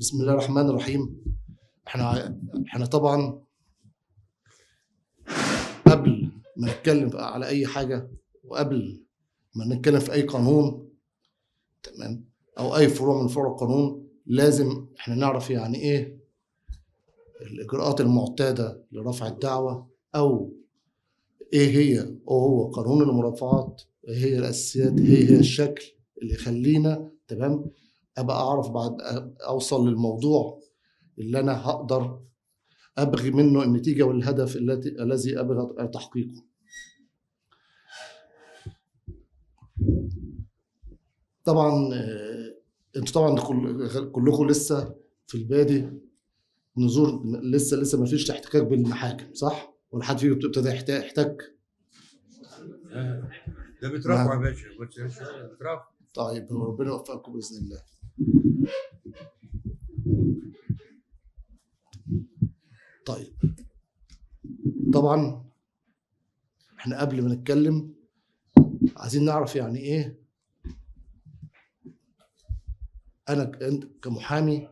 بسم الله الرحمن الرحيم احنا احنا طبعا قبل ما نتكلم على اي حاجه وقبل ما نتكلم في اي قانون تمام او اي فروع من فروع القانون لازم احنا نعرف يعني ايه الاجراءات المعتاده لرفع الدعوه او ايه هي او هو قانون المرافعات ايه هي الاساسيات ايه هي الشكل اللي يخلينا تمام ابقى اعرف بعد اوصل للموضوع اللي انا هقدر ابغي منه النتيجه والهدف التي الذي ابغى تحقيقه طبعا آه، انتوا طبعا كل- كلكم لسه في البادي نزور لسه لسه ما فيش احتكاك بالمحاكم صح؟ ولا حد فيكم ابتدى يحت- يحتك؟ ده بيترفع يا باشا بس بيترفع طيب ربنا يوفقكم باذن الله. طيب طبعا احنا قبل ما نتكلم عايزين نعرف يعني ايه انا ك- انت كمحامي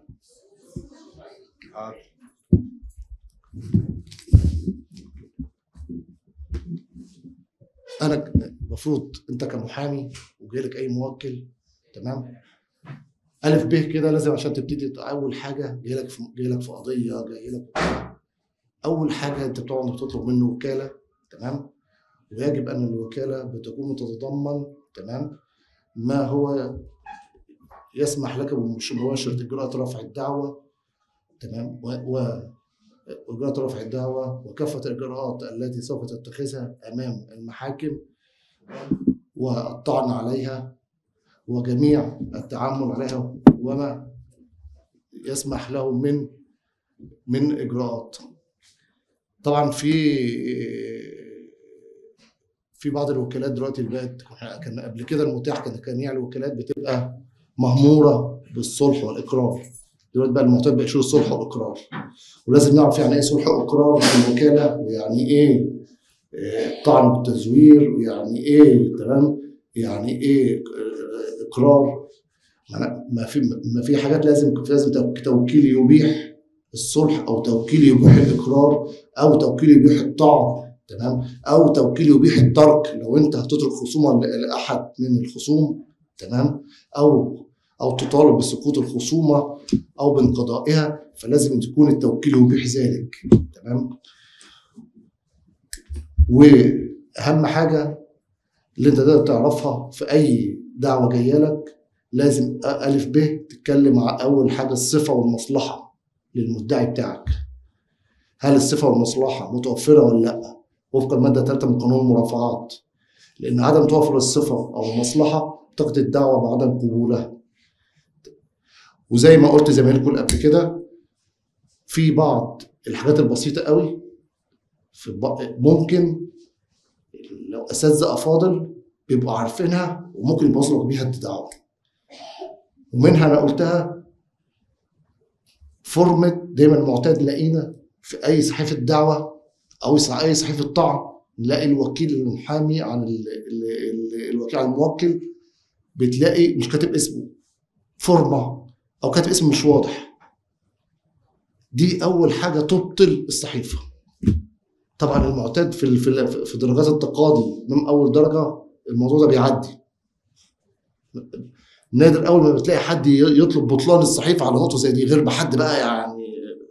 انا ك- المفروض انت كمحامي وجايلك اي موكل تمام الف ب كده لازم عشان تبتدي اول حاجه جايلك في جايلك في قضيه جايلك اول حاجه انت بتقعد بتطلب منه وكاله تمام ويجب ان الوكاله بتكون تتضمن تمام ما هو يسمح لك بمباشره اجراء رفع الدعوه تمام و, و اجراء رفع الدعوه وكافه الاجراءات التي سوف تتخذها امام المحاكم والطعن عليها وجميع التعامل عليها وما يسمح له من من اجراءات طبعا في في بعض الوكالات دلوقتي اللي بقت كان قبل كده المتاح كان كان يعني الوكالات بتبقى مهموره بالصلح والاقرار دلوقتي بقى المعتاد بقى يشيل الصلح والاقرار ولازم نعرف يعني ايه صلح واقرار في الوكاله ويعني ايه آه، طعن بالتزوير ويعني ايه تمام يعني ايه آه، اقرار يعني ما في ما في حاجات لازم لازم تو- توكيل يبيح الصلح او توكيل يبيح الاقرار او توكيل يبيح الطعن تمام او توكيل يبيح الترك لو انت هتترك خصومه ل- لاحد من الخصوم تمام او او تطالب بسقوط الخصومه او بانقضائها فلازم تكون التوكيل يبيح ذلك تمام واهم حاجه اللي انت تقدر تعرفها في اي دعوه جايه لك لازم أ- الف ب تتكلم عن اول حاجه الصفه والمصلحه للمدعي بتاعك هل الصفه والمصلحه متوفره ولا لا وفقا الماده 3 من قانون المرافعات لان عدم توفر الصفه او المصلحه تقضي الدعوه بعدم قبولها وزي ما قلت زمايلكم قبل كده في بعض الحاجات البسيطه قوي في ب- ممكن لو اساتذه افاضل بيبقوا عارفينها وممكن يبوظوا بيها الدعوه ومنها انا قلتها فورمة دايما معتاد نلاقينا في اي صحيفه دعوه او صح- اي صحيفه طعن نلاقي الوكيل المحامي عن ال ال ال الوكيل عن الموكل بتلاقي مش كاتب اسمه فورمه او كاتب اسم مش واضح دي اول حاجه تبطل الصحيفه طبعا المعتاد في ال- في ال- في درجات التقاضي من اول درجه الموضوع ده بيعدي نادر اول ما بتلاقي حد ي- يطلب بطلان الصحيفه على نقطه زي دي غير بحد بقى يعني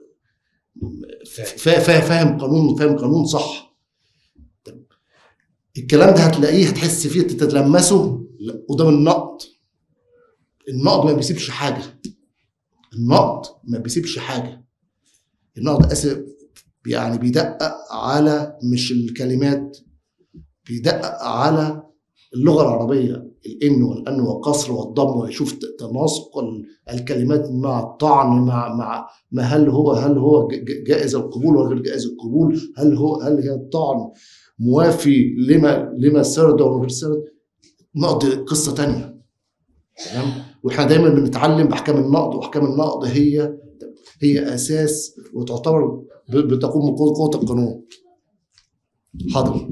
فا- فا- فاهم قانون فاهم قانون صح طب الكلام ده هتلاقيه هتحس فيه تتلمسه لا، قدام النقد النقد ما بيسيبش حاجه النقد ما بيسيبش حاجه النقد اسف يعني بيدقق على مش الكلمات بيدقق على اللغه العربيه الان والان والقصر والضم ويشوف ت- تناسق ال- الكلمات مع الطعن مع مع ما هل هو هل هو ج- ج- جائز القبول ولا غير جائز القبول هل هو هل هي الطعن موافي لما لما سرد ولا غير سرد نقد قصه تانية تمام واحنا دايما بنتعلم باحكام النقد واحكام النقد هي هي اساس وتعتبر ب- بتقوم بقوه قوة القانون حاضر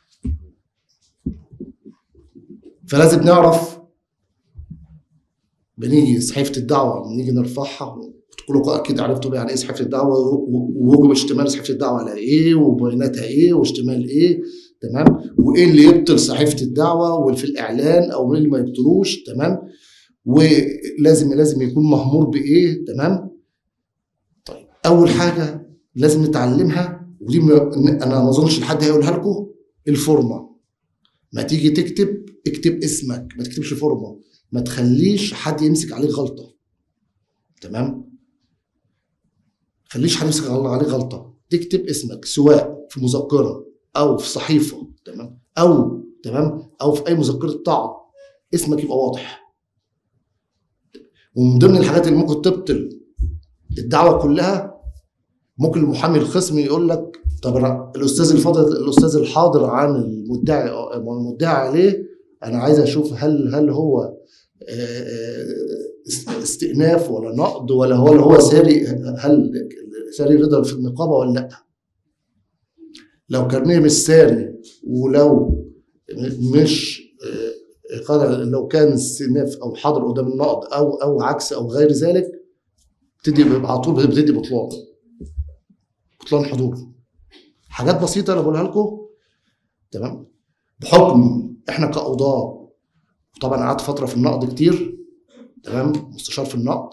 فلازم نعرف بنيجي صحيفه الدعوه بنيجي نرفعها كلكم اكيد عرفتوا يعني ايه صحيفه الدعوه و- ووجب اشتمال صحيفه الدعوه على ايه وبياناتها ايه واشتمال ايه تمام وايه اللي يبطل صحيفه الدعوه واللي في الاعلان او مين اللي ما يبطلوش تمام ولازم لازم يكون مهمور بايه تمام طيب اول حاجه لازم نتعلمها ودي م- انا ما اظنش حد هيقولها لكم الفورمه ما تيجي تكتب اكتب اسمك ما تكتبش فورمه ما تخليش حد يمسك عليك غلطه تمام خليش حد يمسك عليك غلطه تكتب اسمك سواء في مذكره او في صحيفه تمام او تمام او في اي مذكره طعن اسمك يبقى واضح ومن ضمن الحاجات اللي ممكن تبطل الدعوه كلها ممكن المحامي الخصم يقول لك طب أنا الاستاذ الفاضل الاستاذ الحاضر عن المدعي المدعي عليه انا عايز اشوف هل هل هو آه، آه، استئناف ولا نقض ولا هو ولا هو ساري هل ساري رضا في النقابه ولا لا لو كان مش ساري ولو مش آه، قال لو كان استئناف او حاضر قدام النقض او او عكس او غير ذلك بتدي على طول بتدي بطلان بطلان حضور حاجات بسيطه انا بقولها لكم تمام بحكم احنا كقضاه طبعا قعدت فتره في النقد كتير تمام مستشار في النقد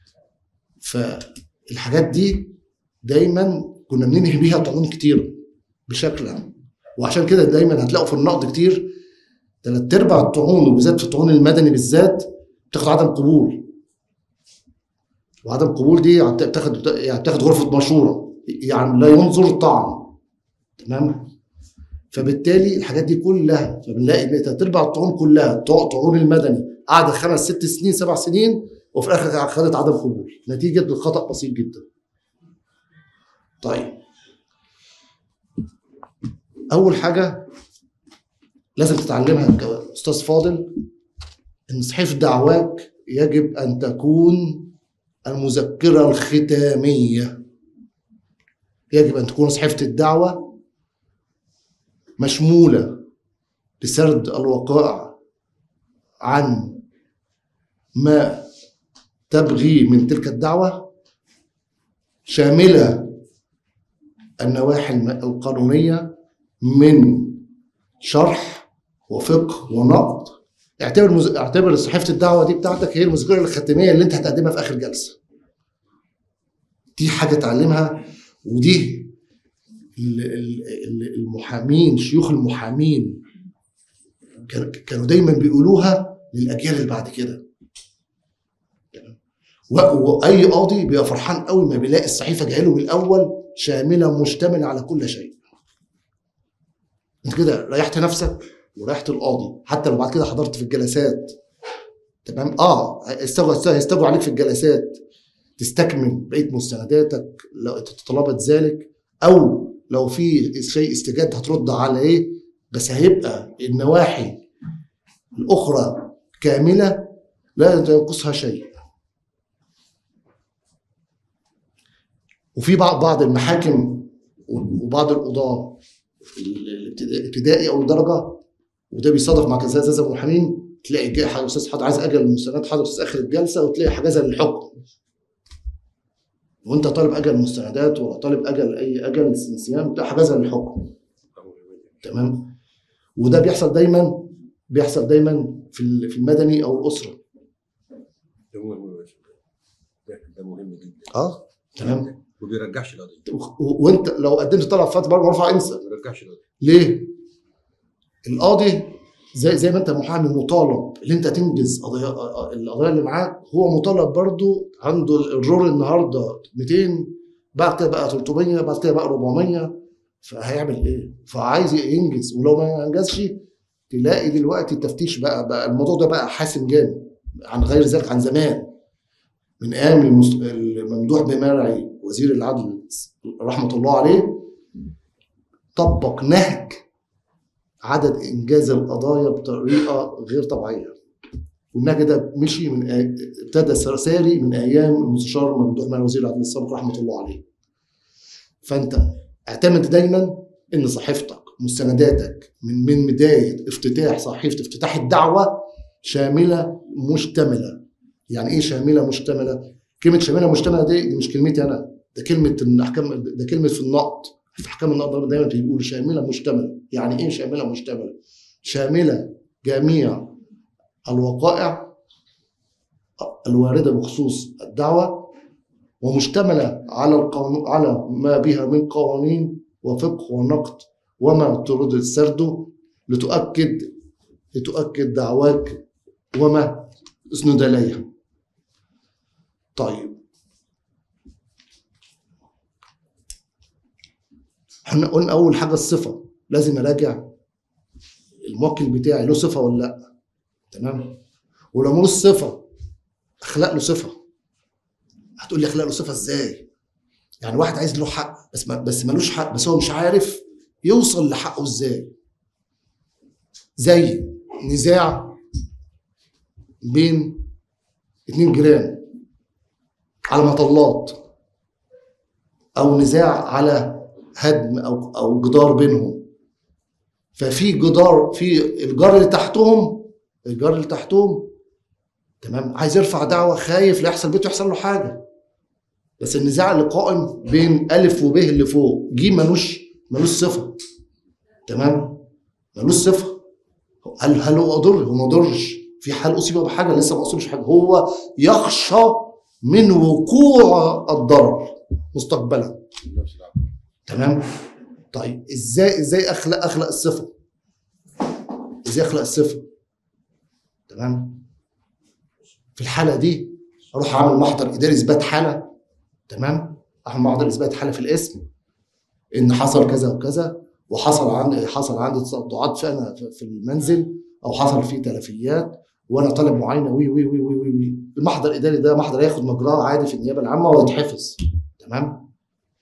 فالحاجات دي دايما كنا بننهي بيها طعون كتير بشكل عام وعشان كده دايما هتلاقوا في النقد كتير تلات ارباع الطعون وبالذات في الطعون المدني بالذات بتاخد عدم قبول وعدم قبول دي بتاخد يعني بتاخد غرفه مشوره يعني لا ينظر الطعن تمام فبالتالي الحاجات دي كلها فبنلاقي ان تلات ارباع الطعون كلها طعون المدني قعد خمس ست سنين سبع سنين وفي الاخر خدت عدم قبول نتيجه لخطا بسيط جدا. طيب اول حاجه لازم تتعلمها كاستاذ فاضل ان صحيفه دعواك يجب ان تكون المذكره الختاميه يجب ان تكون صحيفه الدعوه مشموله لسرد الوقائع عن ما تبغي من تلك الدعوه شامله النواحي القانونيه من شرح وفقه ونقد اعتبر مز... اعتبر صحيفه الدعوه دي بتاعتك هي المذكره الختاميه اللي انت هتقدمها في اخر جلسه دي حاجه تعلمها ودي المحامين شيوخ المحامين كانوا دايما بيقولوها للاجيال اللي بعد كده واي قاضي بيبقى فرحان قوي ما بيلاقي الصحيفه جايه له من الاول شامله مشتمله على كل شيء انت كده ريحت نفسك وريحت القاضي حتى لو بعد كده حضرت في الجلسات تمام اه هيستجوا هيستجوا عليك في الجلسات تستكمل بقيه مستنداتك لو طلبت ذلك او لو في شيء استجاد هترد على ايه بس هيبقى النواحي الاخرى كامله لا ينقصها شيء وفي بعض بعض المحاكم وبعض القضاه الابتدائي او الدرجه وده بيصادف مع كذا زي المحامين تلاقي جاي استاذ حد عايز اجل المستندات حاضر استاذ اخر الجلسه وتلاقي حجزها للحكم وانت طالب اجل مستندات ولا طالب اجل اي اجل صيام تلاقي حجزها للحكم تمام وده بيحصل دايما بيحصل دايما في في المدني او الاسره ده مهم ده مهم جدا اه تمام ما بيرجعش القضيه وانت لو قدمت طلب فتره برضه مرفع انسى ما بيرجعش القضيه ليه؟ القاضي زي زي ما انت محامي مطالب ان انت تنجز قضايا القضايا اللي معاك هو مطالب برضه عنده الرول النهارده 200 بعد كده بقى 300 بعد كده بقى 400 فهيعمل ايه؟ فعايز ينجز ولو ما انجزش تلاقي دلوقتي التفتيش بقى بقى الموضوع ده بقى حاسم جامد عن غير ذلك عن زمان من ايام الممدوح بمرعي وزير العدل رحمه الله عليه طبق نهج عدد انجاز القضايا بطريقه غير طبيعيه والنهج ده مشي من ابتدى ساري من ايام المستشار ممدوح من وزير العدل السابق رحمه الله عليه فانت اعتمد دايما ان صحيفتك مستنداتك من من بدايه افتتاح صحيفه افتتاح الدعوه شامله مشتمله يعني ايه شامله مشتمله كلمه شامله مشتمله دي, دي مش كلمتي انا ده كلمه الاحكام ده كلمه في النقد في احكام النقد دايما بيقول شامله مشتمله يعني ايه شامله مشتمله شامله جميع الوقائع الوارده بخصوص الدعوه ومشتمله على القانون على ما بها من قوانين وفقه ونقد وما ترد سرده لتؤكد لتؤكد دعواك وما اسند اليها طيب احنا قلنا اول حاجه الصفه لازم اراجع الموكل بتاعي له صفه ولا لا تمام ولو ملوش صفه اخلق له صفه هتقول لي اخلق له صفه ازاي يعني واحد عايز له حق بس ما بس ملوش حق بس هو مش عارف يوصل لحقه ازاي زي نزاع بين اتنين جيران على مطلات او نزاع على هدم او او جدار بينهم ففي جدار في الجار اللي تحتهم الجار اللي تحتهم تمام عايز يرفع دعوه خايف لا يحصل بيته يحصل له حاجه بس النزاع اللي قائم بين الف وب اللي فوق جيم ملوش ملوش صفه تمام ملوش صفه هل هل هو ضر هو ما ضرش في حال اصيب بحاجه لسه ما اصيبش حاجه هو يخشى من وقوع الضرر مستقبلا نفس العقل تمام طيب ازاي ازاي اخلق اخلق الصفه ازاي اخلق الصفه تمام في الحاله دي اروح اعمل محضر اداري اثبات حاله تمام اعمل محضر اثبات حاله في الاسم ان حصل كذا وكذا وحصل عندي حصل عندي تصدعات في انا في- في المنزل او حصل فيه تلفيات وانا طالب معاينه وي وي وي وي وي, وي. المحضر الاداري ده محضر ياخد مجراه عادي في النيابه العامه ويتحفظ تمام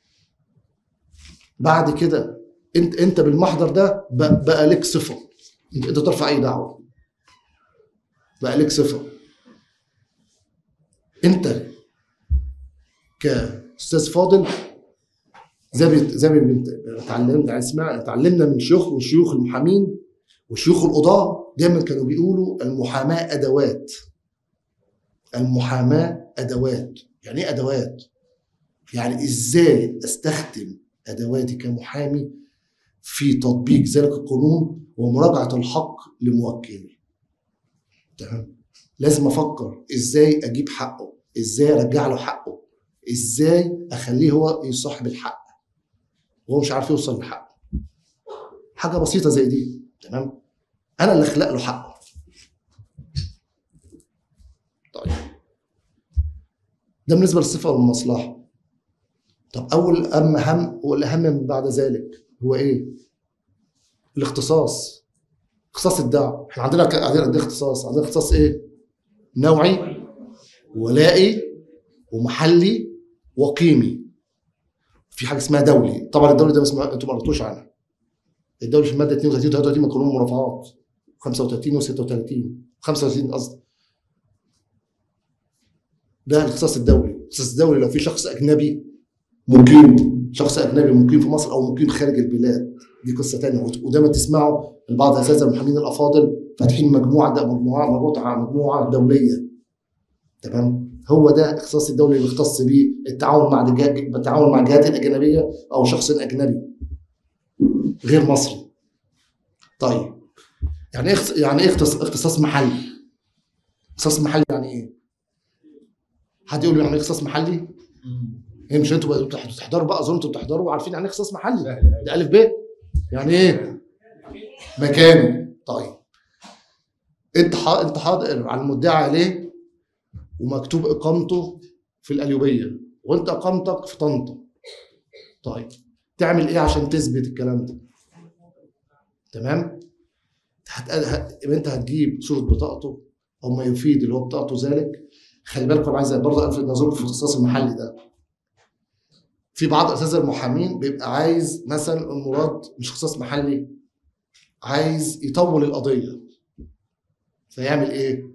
بعد كده انت انت بالمحضر ده ب- بقى لك صفه انت انت ترفع اي دعوه بقى لك صفه انت كاستاذ فاضل زي ما زي ما بنت- اتعلمنا يعني اسمع اتعلمنا من شيوخ وشيوخ المحامين وشيوخ القضاه دايما كانوا بيقولوا المحاماه ادوات المحاماه ادوات يعني ايه ادوات؟ يعني ازاي استخدم ادواتي كمحامي في تطبيق ذلك القانون ومراجعه الحق لموكلي تمام لازم افكر ازاي اجيب حقه ازاي ارجع له حقه ازاي اخليه هو يصاحب الحق وهو مش عارف يوصل لحقه حاجه بسيطه زي دي تمام انا اللي اخلق له حقه طيب ده بالنسبه للصفه والمصلحه طب اول اهم اهم والاهم من بعد ذلك هو ايه الاختصاص اختصاص الدعوه احنا عندنا ك- عندنا قد إيه اختصاص عندنا اختصاص ايه نوعي ولائي ومحلي وقيمي في حاجه اسمها دولي طبعا الدولي ده اسمه انتوا ما قريتوش عنها الدولي في الماده 32 و 33 من قانون المرافعات 35 و 36 35 قصدي ده الاختصاص الدولي الاختصاص الدولي لو في شخص اجنبي مقيم شخص اجنبي مقيم في مصر او مقيم خارج البلاد دي قصه ثانيه ودايما تسمعوا البعض اساسا المحامين الافاضل فاتحين مجموعه ده مجموعه مربوطه على مجموعه دوليه تمام هو ده اختصاص الدولي اللي يختص بيه التعاون مع الجهات التعاون مع الجهات الاجنبيه او شخص اجنبي غير مصري طيب يعني ايه اختص- يعني ايه اختص- اختصاص محلي اختصاص محلي يعني ايه حد يقول لي يعني ايه اختصاص محلي ايه مش انتوا بقى بتحضروا بقى اظن انتوا بتحضروا وعارفين يعني ايه اختصاص محلي سهل ده الف ب يعني ايه مكانه طيب انت ح- انت حاضر على المدعي عليه ومكتوب اقامته في القليوبيه وانت اقامتك في طنطا طيب تعمل ايه عشان تثبت الكلام ده تمام هت... ه- يبقى انت هتجيب صوره بطاقته او ما يفيد اللي هو بطاقته ذلك خلي بالكم عايز برضه الفت نظركم في الاختصاص المحلي ده في بعض اساتذه المحامين بيبقى عايز مثلا المراد مش اختصاص محلي عايز يطول القضيه فيعمل ايه؟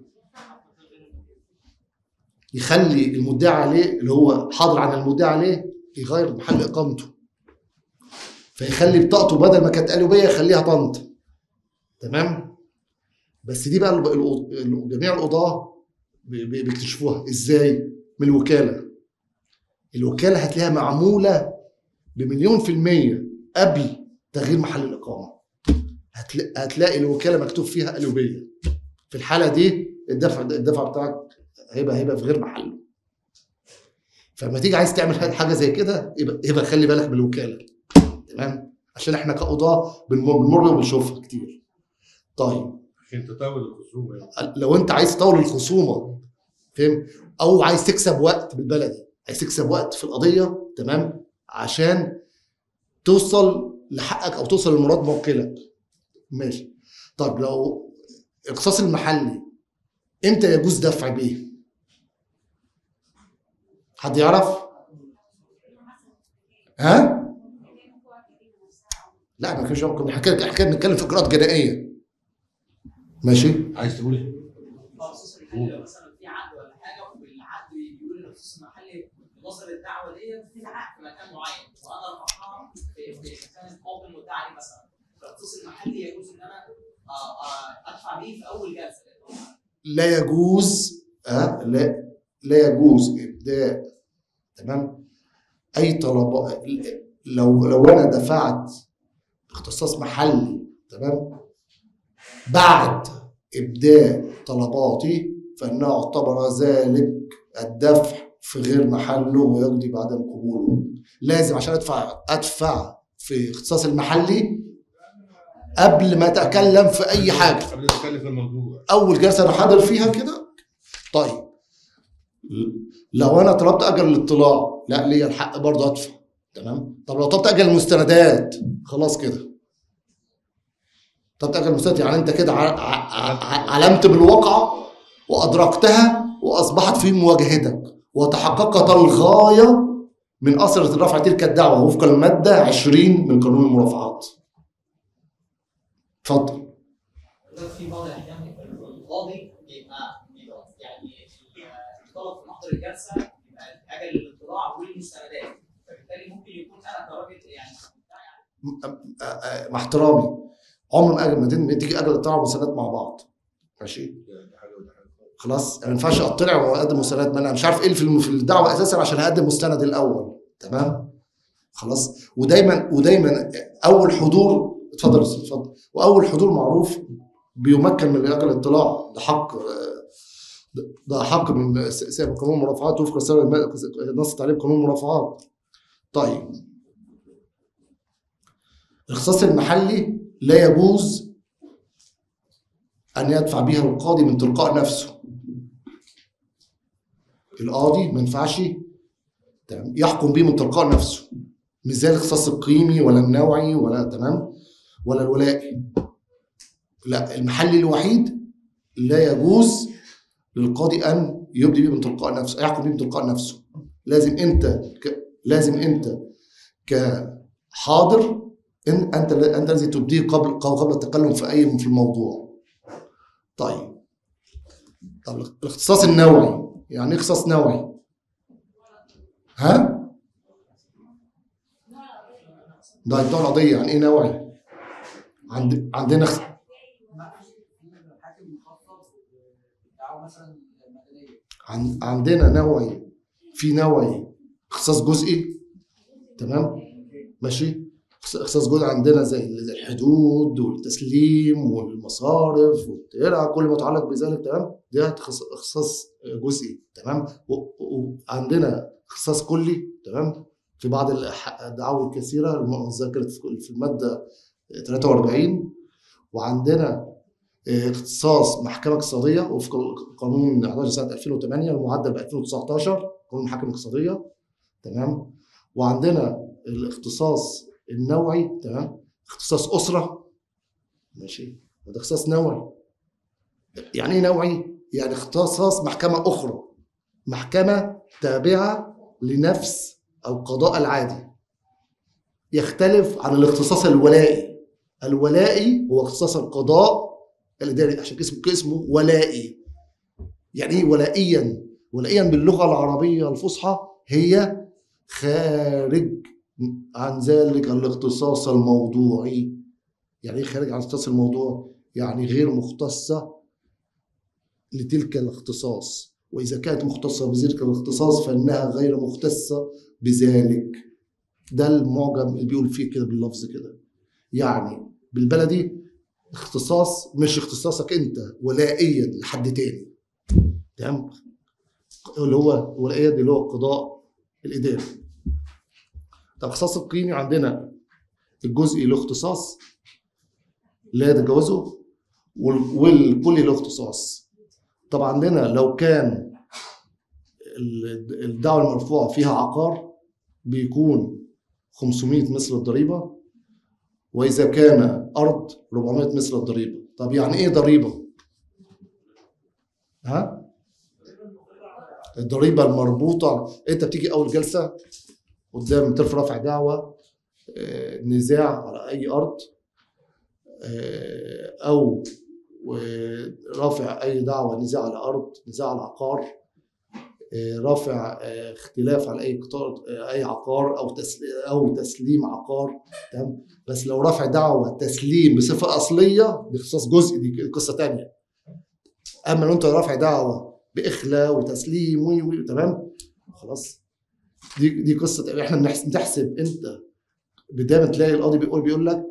يخلي المدعي عليه اللي هو حاضر عن المدعي عليه يغير محل اقامته فيخلي بطاقته بدل ما كانت قليوبيه يخليها طنطا تمام؟ بس دي بقى ال- ال- ال- جميع القضاه بي- بي- بيكتشفوها ازاي من الوكاله الوكاله هتلاقيها معموله بمليون في الميه قبل تغيير محل الاقامه هتلا- هتلاقي الوكاله مكتوب فيها قلوبيه في الحاله دي الدفع الدفع بتاعك هيبقى هيبقى في غير محله فلما تيجي عايز تعمل حاجه زي كده يبقى يبقى خلي بالك من الوكاله تمام عشان احنا كقضاه بنمر بنمر وبنشوفها كتير طيب عشان تطاول الخصومه يعني لو انت عايز تطول الخصومه فاهم او عايز تكسب وقت بالبلدي عايز تكسب وقت في القضيه تمام عشان توصل لحقك او توصل لمراد موكلك ماشي طب لو اقتصاص المحلي امتى يجوز دفع بيه حد يعرف ها لا ما كانش كنا حكايه حكايه بنتكلم في اجراءات جنائيه ماشي عايز تقول ايه؟ مخصوص المحلي مثلا في عقد ولا حاجه والعقد بيقول ان مخصوص المحلي نظر الدعوه ديت في العقد في مكان معين وانا رفعتها في في مكان قابل مدعي عليه مثلا فالمخصوص المحلي يجوز ان انا آه، آه، ادفع بيه في اول جلسه لأن هو لا يجوز أه لا لا يجوز ابداء تمام اي طلبات لو لو انا دفعت اختصاص محلي تمام بعد ابداء طلباتي فانه يعتبر ذلك الدفع في غير محله ويقضي بعدم قبوله لازم عشان ادفع ادفع في اختصاص المحلي قبل ما اتكلم في اي حاجه قبل ما نتكلم في الموضوع اول جلسه انا حاضر فيها كده طيب لو انا طلبت اجل الاطلاع لا ليا الحق برضه ادفع تمام طب لو طلبت اجل المستندات خلاص كده طلبت اجل المستندات يعني انت كده ع- ع- ع- علمت بالواقعه وادركتها واصبحت في مواجهتك وتحققت الغايه من اثر رفع تلك الدعوه وفق الماده 20 من قانون المرافعات اتفضل في بعض الاحيان القاضي بيبقى بيبقى يعني الطلب في محضر الجلسه يبقى اجل الاطلاع والمستندات فبالتالي ممكن يكون انا كراجل يعني مدعي على مع احترامي عمر ما اجل ما تن- تيجي اجل الطلع والمستندات مع بعض ماشي ده حاجه وده حاجه خلاص ما ينفعش اطلع واقدم مستندات ما انا مش عارف ايه اللي في الم- في الدعوه اساسا عشان اقدم مستند الاول تمام خلاص ودايما ودايما اول حضور اتفضل يا استاذ اتفضل واول حضور معروف بيمكن من اجل الاطلاع ده حق آه، ده- ده حق من س- س- قانون المرافعات وفق رسالة الم- نص تعليم قانون المرافعات طيب الاختصاص المحلي لا يجوز ان يدفع بها القاضي من تلقاء نفسه القاضي ما ينفعش تمام يحكم بيه من تلقاء نفسه مش زي الاختصاص القيمي ولا النوعي ولا تمام ولا الولائي لا المحلي الوحيد لا يجوز للقاضي ان يبدي بيه من تلقاء نفسه يحكم بيه من تلقاء نفسه لازم انت ك... لازم انت كحاضر إن انت انت الذي تبديه قبل قبل التكلم في اي في الموضوع طيب طب الاختصاص النوعي يعني ايه اختصاص نوعي ها ده الدعوة القضية يعني ايه نوعي عند عندنا اخ- الحاكم مخفض الدعوه مثلا المدنيه عن... عندنا نوعي في نوعي اختصاص جزئي تمام ماشي اختص- اختصاص جزئي عندنا زي زي الحدود والتسليم والمصارف والترعه كل ما يتعلق بذلك تمام ده اختص- اختصاص جزئي تمام و- وعندنا اختصاص كلي تمام في بعض الح- الدعاوى الكثيره الم- ذكرت في في الماده 43 وعندنا اه، اختصاص محكمه اقتصاديه وفق قانون 11 سنه 2008 المعدل ب 2019 قانون المحاكم الاقتصاديه تمام وعندنا الاختصاص النوعي تمام اختصاص اسره ماشي وده اختصاص نوعي يعني ايه نوعي؟ يعني اختصاص محكمه اخرى محكمه تابعه لنفس القضاء العادي يختلف عن الاختصاص الولائي الولائي هو اختصاص القضاء الاداري عشان اسمه اسمه ولائي يعني ايه ولائيا ولائيا باللغه العربيه الفصحى هي خارج عن ذلك الاختصاص الموضوعي يعني ايه خارج عن اختصاص الموضوع يعني غير مختصه لتلك الاختصاص واذا كانت مختصه بذلك الاختصاص فانها غير مختصه بذلك ده المعجم اللي بيقول فيه كده باللفظ كده يعني بالبلدي اختصاص مش اختصاصك انت ولائيا لحد تاني تمام اللي هو ولائيا اللي هو القضاء الاداري طب الاختصاص القيمي عندنا الجزئي له اختصاص لا يتجاوزه وال- والكلي له اختصاص طب عندنا لو كان ال- الدعوة المرفوعة فيها عقار بيكون 500 مثل الضريبة وإذا كان أرض 400 مثل الضريبة طب يعني إيه ضريبة؟ ها؟ الضريبة المربوطة أنت بتيجي أول جلسة قدام ترفع رفع دعوة آه، نزاع على أي أرض آه، أو ورافع أي دعوة نزاع على أرض نزاع على عقار آه، رافع آه، اختلاف على أي قطار آه، أي عقار أو تسليم أو تسليم عقار تمام بس لو رافع دعوة تسليم بصفة أصلية باختصاص جزئي دي قصة تانية أما لو أنت رافع دعوة بإخلاء وتسليم وي وي تمام خلاص دي دي قصة احنا بنحس- بنحسب أنت بداية تلاقي القاضي بيقول بيقول لك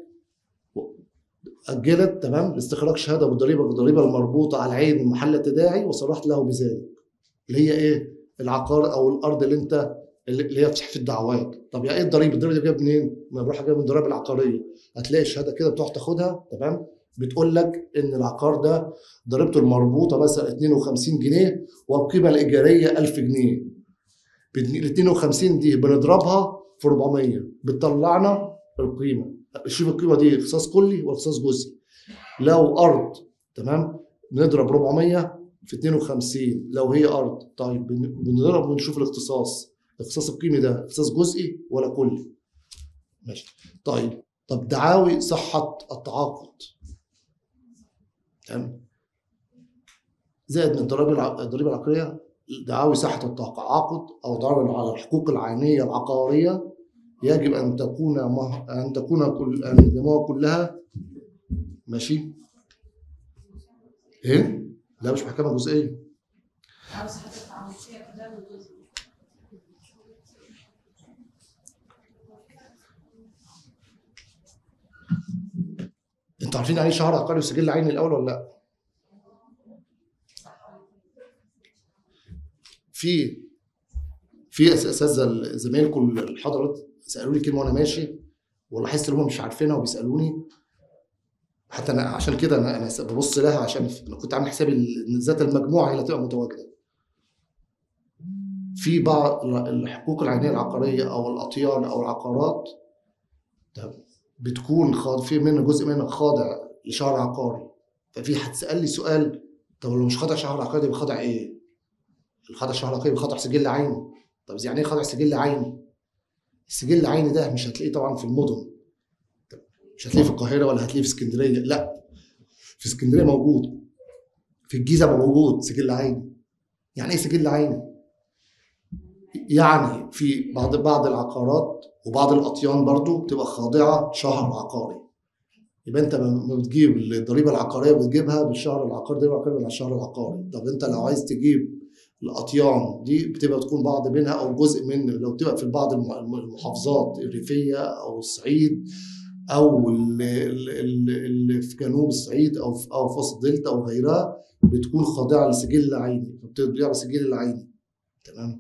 أجلت تمام لاستخراج شهادة بالضريبة بالضريبة المربوطة على عين المحل التداعي وصرحت له بذلك اللي هي إيه؟ العقار أو الأرض اللي أنت اللي اللي هي بتفتح في الدعوات طب يعني إيه الضريبة؟ الضريبة دي جايه منين؟ ما بروح جايه من الضرائب العقارية هتلاقي الشهادة كده بتروح تاخدها تمام؟ بتقول لك إن العقار ده ضريبته المربوطة مثلا 52 جنيه والقيمة الإيجارية 1000 جنيه ال 52 دي بنضربها في 400 بتطلعنا القيمة شوف القيمه دي اختصاص كلي واختصاص جزئي لو ارض تمام بنضرب 400 في 52 لو هي ارض طيب بن- بنضرب ونشوف الاختصاص الاختصاص القيمي ده اختصاص جزئي ولا كلي ماشي طيب طب دعاوي صحه التعاقد تمام زائد من الضرائب الع- الضريبه العقاريه دعاوي صحه التعاقد او ضرر على الحقوق العينيه العقاريه يجب ان تكون مه... ان تكون كل ان دموع كلها ماشي ايه لا مش محكمه جزئيه عاوز حضرتك تعمل فيها كده والجزء انتوا عارفين يعني ايه شهر عقاري وسجل عيني الاول ولا لا في في أس- اساتذه زمايلكم الحضرات سالوني كلمه وانا ماشي ولاحظت ان هم مش عارفينها وبيسالوني حتى انا عشان كده انا انا ببص لها عشان أنا كنت عامل حسابي ان ذات المجموعه هي اللي هتبقى متواجده. في بعض الحقوق العينيه العقاريه او الاطيان او العقارات طب بتكون خاضع في منها جزء منها خاضع لشهر عقاري ففي حد سال لي سؤال طب لو مش خاضع شهر عقاري يبقى خاضع ايه؟ الخاضع شهر عقاري يبقى خاضع سجل عيني طب يعني ايه خاضع سجل عيني؟ السجل العيني ده مش هتلاقيه طبعا في المدن طب مش هتلاقيه في القاهره ولا هتلاقيه في اسكندريه لا في اسكندريه موجود في الجيزه موجود سجل عيني يعني ايه سجل عيني؟ يعني في بعض بعض العقارات وبعض الاطيان برضو بتبقى خاضعه شهر عقاري يبقى انت لما بتجيب الضريبه العقاريه بتجيبها بالشهر العقاري ضريبه عقاريه على الشهر العقاري طب انت لو عايز تجيب الاطيان دي بتبقى تكون بعض منها او جزء من لو تبقى في بعض الم- المحافظات الريفيه او الصعيد او اللي, اللي في جنوب الصعيد او في او في وسط دلتا او غيرها بتكون خاضعه لسجل عيني فبتبيع بسجل العيني تمام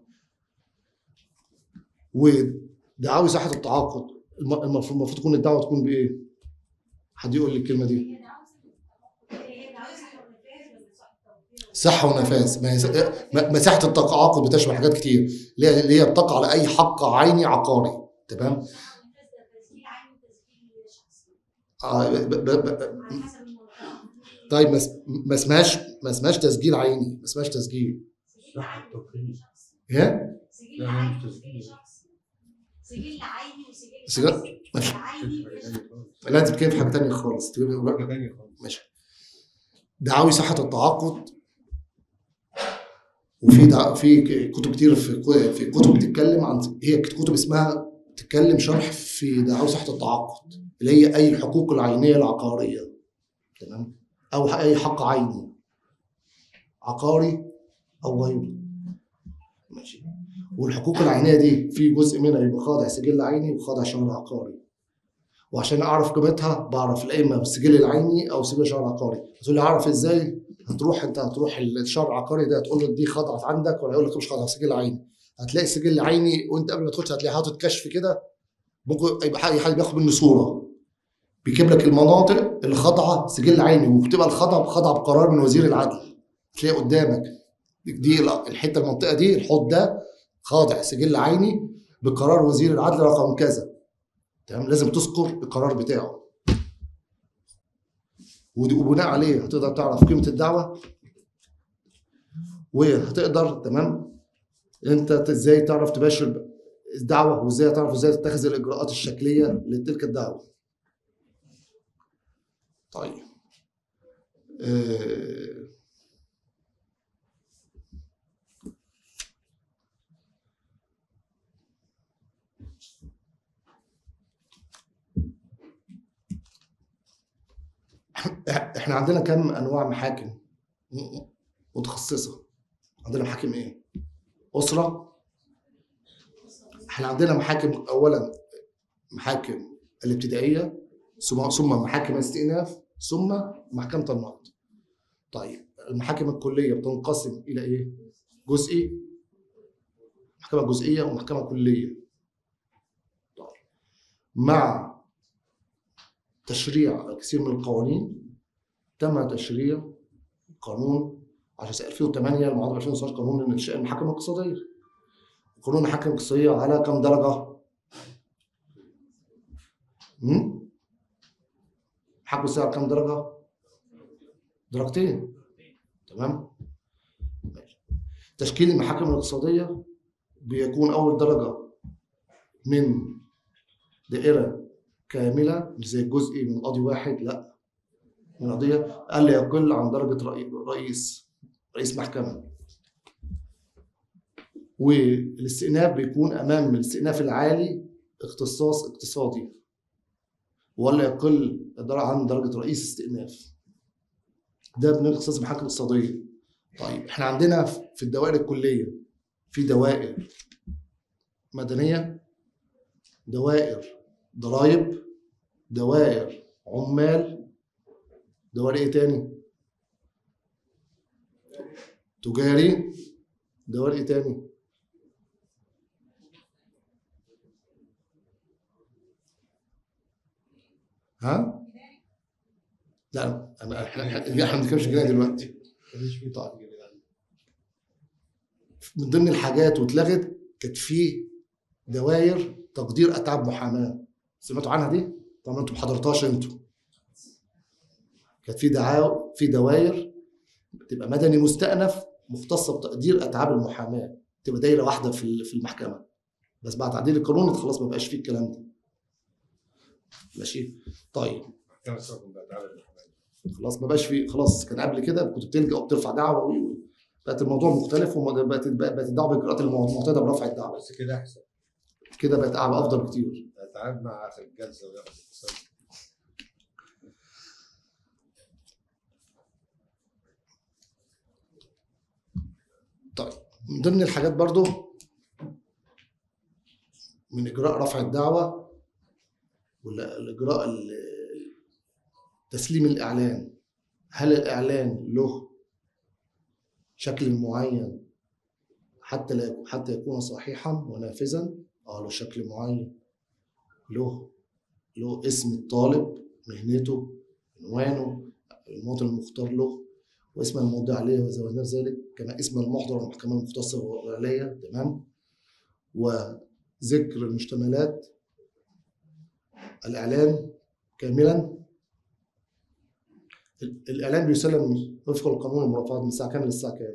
ودعاوي صحه التعاقد الم- المفروض المفروض تكون الدعوه تكون بايه؟ حد يقول لي الكلمه دي هي عاوزة هي عاوزة نفاذ ولا صح توفير؟ صحه ونفاذ ما هي- م- مساحه التعاقد بتشمل حاجات كتير اللي هي اللي هي بتقع على اي حق عيني عقاري تمام تسجيل عين وتسجيل شخصي آه ب ب ب على حسب المنطقة طيب ما اس- ما اسمهاش ما اسمهاش تسجيل عيني ما اسمهاش تسجيل سجيل صح عين التوقيت. وسجيل شخصي ايه سجيل لا، عين مش وسجيل تسجيل. شخصي سجيل عيني وسجيل سجل- شخصي ماشي. عيني حاجة تانية خالص. لا انت بتتكلم في حاجه ثانيه خالص بتتكلم- حاجة تانية خالص. ماشي دعاوي صحة التعاقد وفي دع... في كتب كتير في في كتب بتتكلم عن هي كتب اسمها بتتكلم شرح في دعاوي صحة التعاقد اللي هي أي الحقوق العينية العقارية تمام أو أي حق عيني عقاري او غيره ماشي والحقوق العينيه دي في جزء منها يبقى خاضع سجل عيني وخاضع شهر عقاري وعشان اعرف قيمتها بعرف لا اما بالسجل العيني او سجل شهر عقاري تقول لي اعرف ازاي هتروح انت هتروح الشهر العقاري ده تقول له دي خضعت عندك ولا يقول لك مش خاضعه سجل عيني هتلاقي سجل عيني وانت قبل ما تخش هتلاقي حاطط كشف كده ممكن يبقى حد حد بياخد منه صوره بيجيب لك المناطق اللي خاضعه سجل عيني وبتبقى الخضع خاضعه بقرار من وزير العدل تلاقي قدامك دي الحته المنطقه دي الحوض ده خاضع سجل عيني بقرار وزير العدل رقم كذا تمام لازم تذكر القرار بتاعه ودي- وبناء عليه هتقدر تعرف قيمه الدعوه وهتقدر تمام انت ت- ازاي تعرف تباشر الدعوه وازاي تعرف ازاي تتخذ الاجراءات الشكليه لتلك الدعوه طيب آه، احنا عندنا كم انواع محاكم م- متخصصه عندنا محاكم ايه اسره احنا عندنا محاكم اولا محاكم الابتدائيه ثم ثم محاكم الاستئناف ثم محكمه النقد طيب المحاكم الكليه بتنقسم الى ايه جزئي محكمه جزئيه ومحكمه كليه طيب مع تشريع الكثير من القوانين تم تشريع قانون 10 سنة 2008 المعادله 2019 قانون انشاء المحاكم الاقتصاديه قانون المحاكم الاقتصاديه على كم درجه؟ امم محاكم الاقتصاديه على كم درجه؟ درجتين تمام؟ ماشي. تشكيل المحاكم الاقتصاديه بيكون اول درجه من دائره كامله مش زي الجزء من قاضي واحد لا من قضيه اقل يقل عن درجه رئي- رئيس رئيس محكمه والاستئناف بيكون امام الاستئناف العالي اختصاص اقتصادي ولا يقل در- عن درجه رئيس استئناف ده من اختصاص المحاكم الاقتصاديه طيب احنا عندنا في الدوائر الكليه في دوائر مدنيه دوائر ضرائب دوائر عمال دوائر ايه تاني تجاري دوائر ايه تاني ها لا انا احنا احنا احنا ما بنتكلمش جنيه دلوقتي مفيش فيه طيب. تفكير يعني. من ضمن الحاجات واتلغت كانت في دوائر تقدير اتعاب محاماه سمعتوا عنها دي؟ طبعا انتوا ما حضرتهاش انتوا كانت في دعاو في دوائر تبقى مدني مستأنف مختصه بتقدير اتعاب المحاماه تبقى دايره واحده في ال- في المحكمه بس بعد تعديل القانون خلاص ما بقاش فيه الكلام ده ماشي طيب كان السبب ده تعالى للحماية. خلاص ما بقاش في خلاص كان قبل كده كنت بتلجأ وبترفع دعوه و- و- بقت الموضوع مختلف وبقت بقت الدعوه بالاجراءات المعتاده برفع الدعوه بس كده احسن كده بقت أعلى افضل بكتير تعال مع اخر الجلسه وياخد اتصال طيب من ضمن الحاجات برضو من اجراء رفع الدعوه ولا الاجراء ال- تسليم الاعلان هل الاعلان له شكل معين حتى لا يكون حتى يكون صحيحا ونافذا اه له شكل معين له له اسم الطالب مهنته عنوانه المواطن المختار له واسم الموضع عليه وزودنا ذلك كما اسم المحضر والمحكمة المختصة والعليا تمام وذكر المشتملات الإعلان كاملا ال- الإعلان بيسلم وفق القانون المرافعات من الساعة كام للساعة كام؟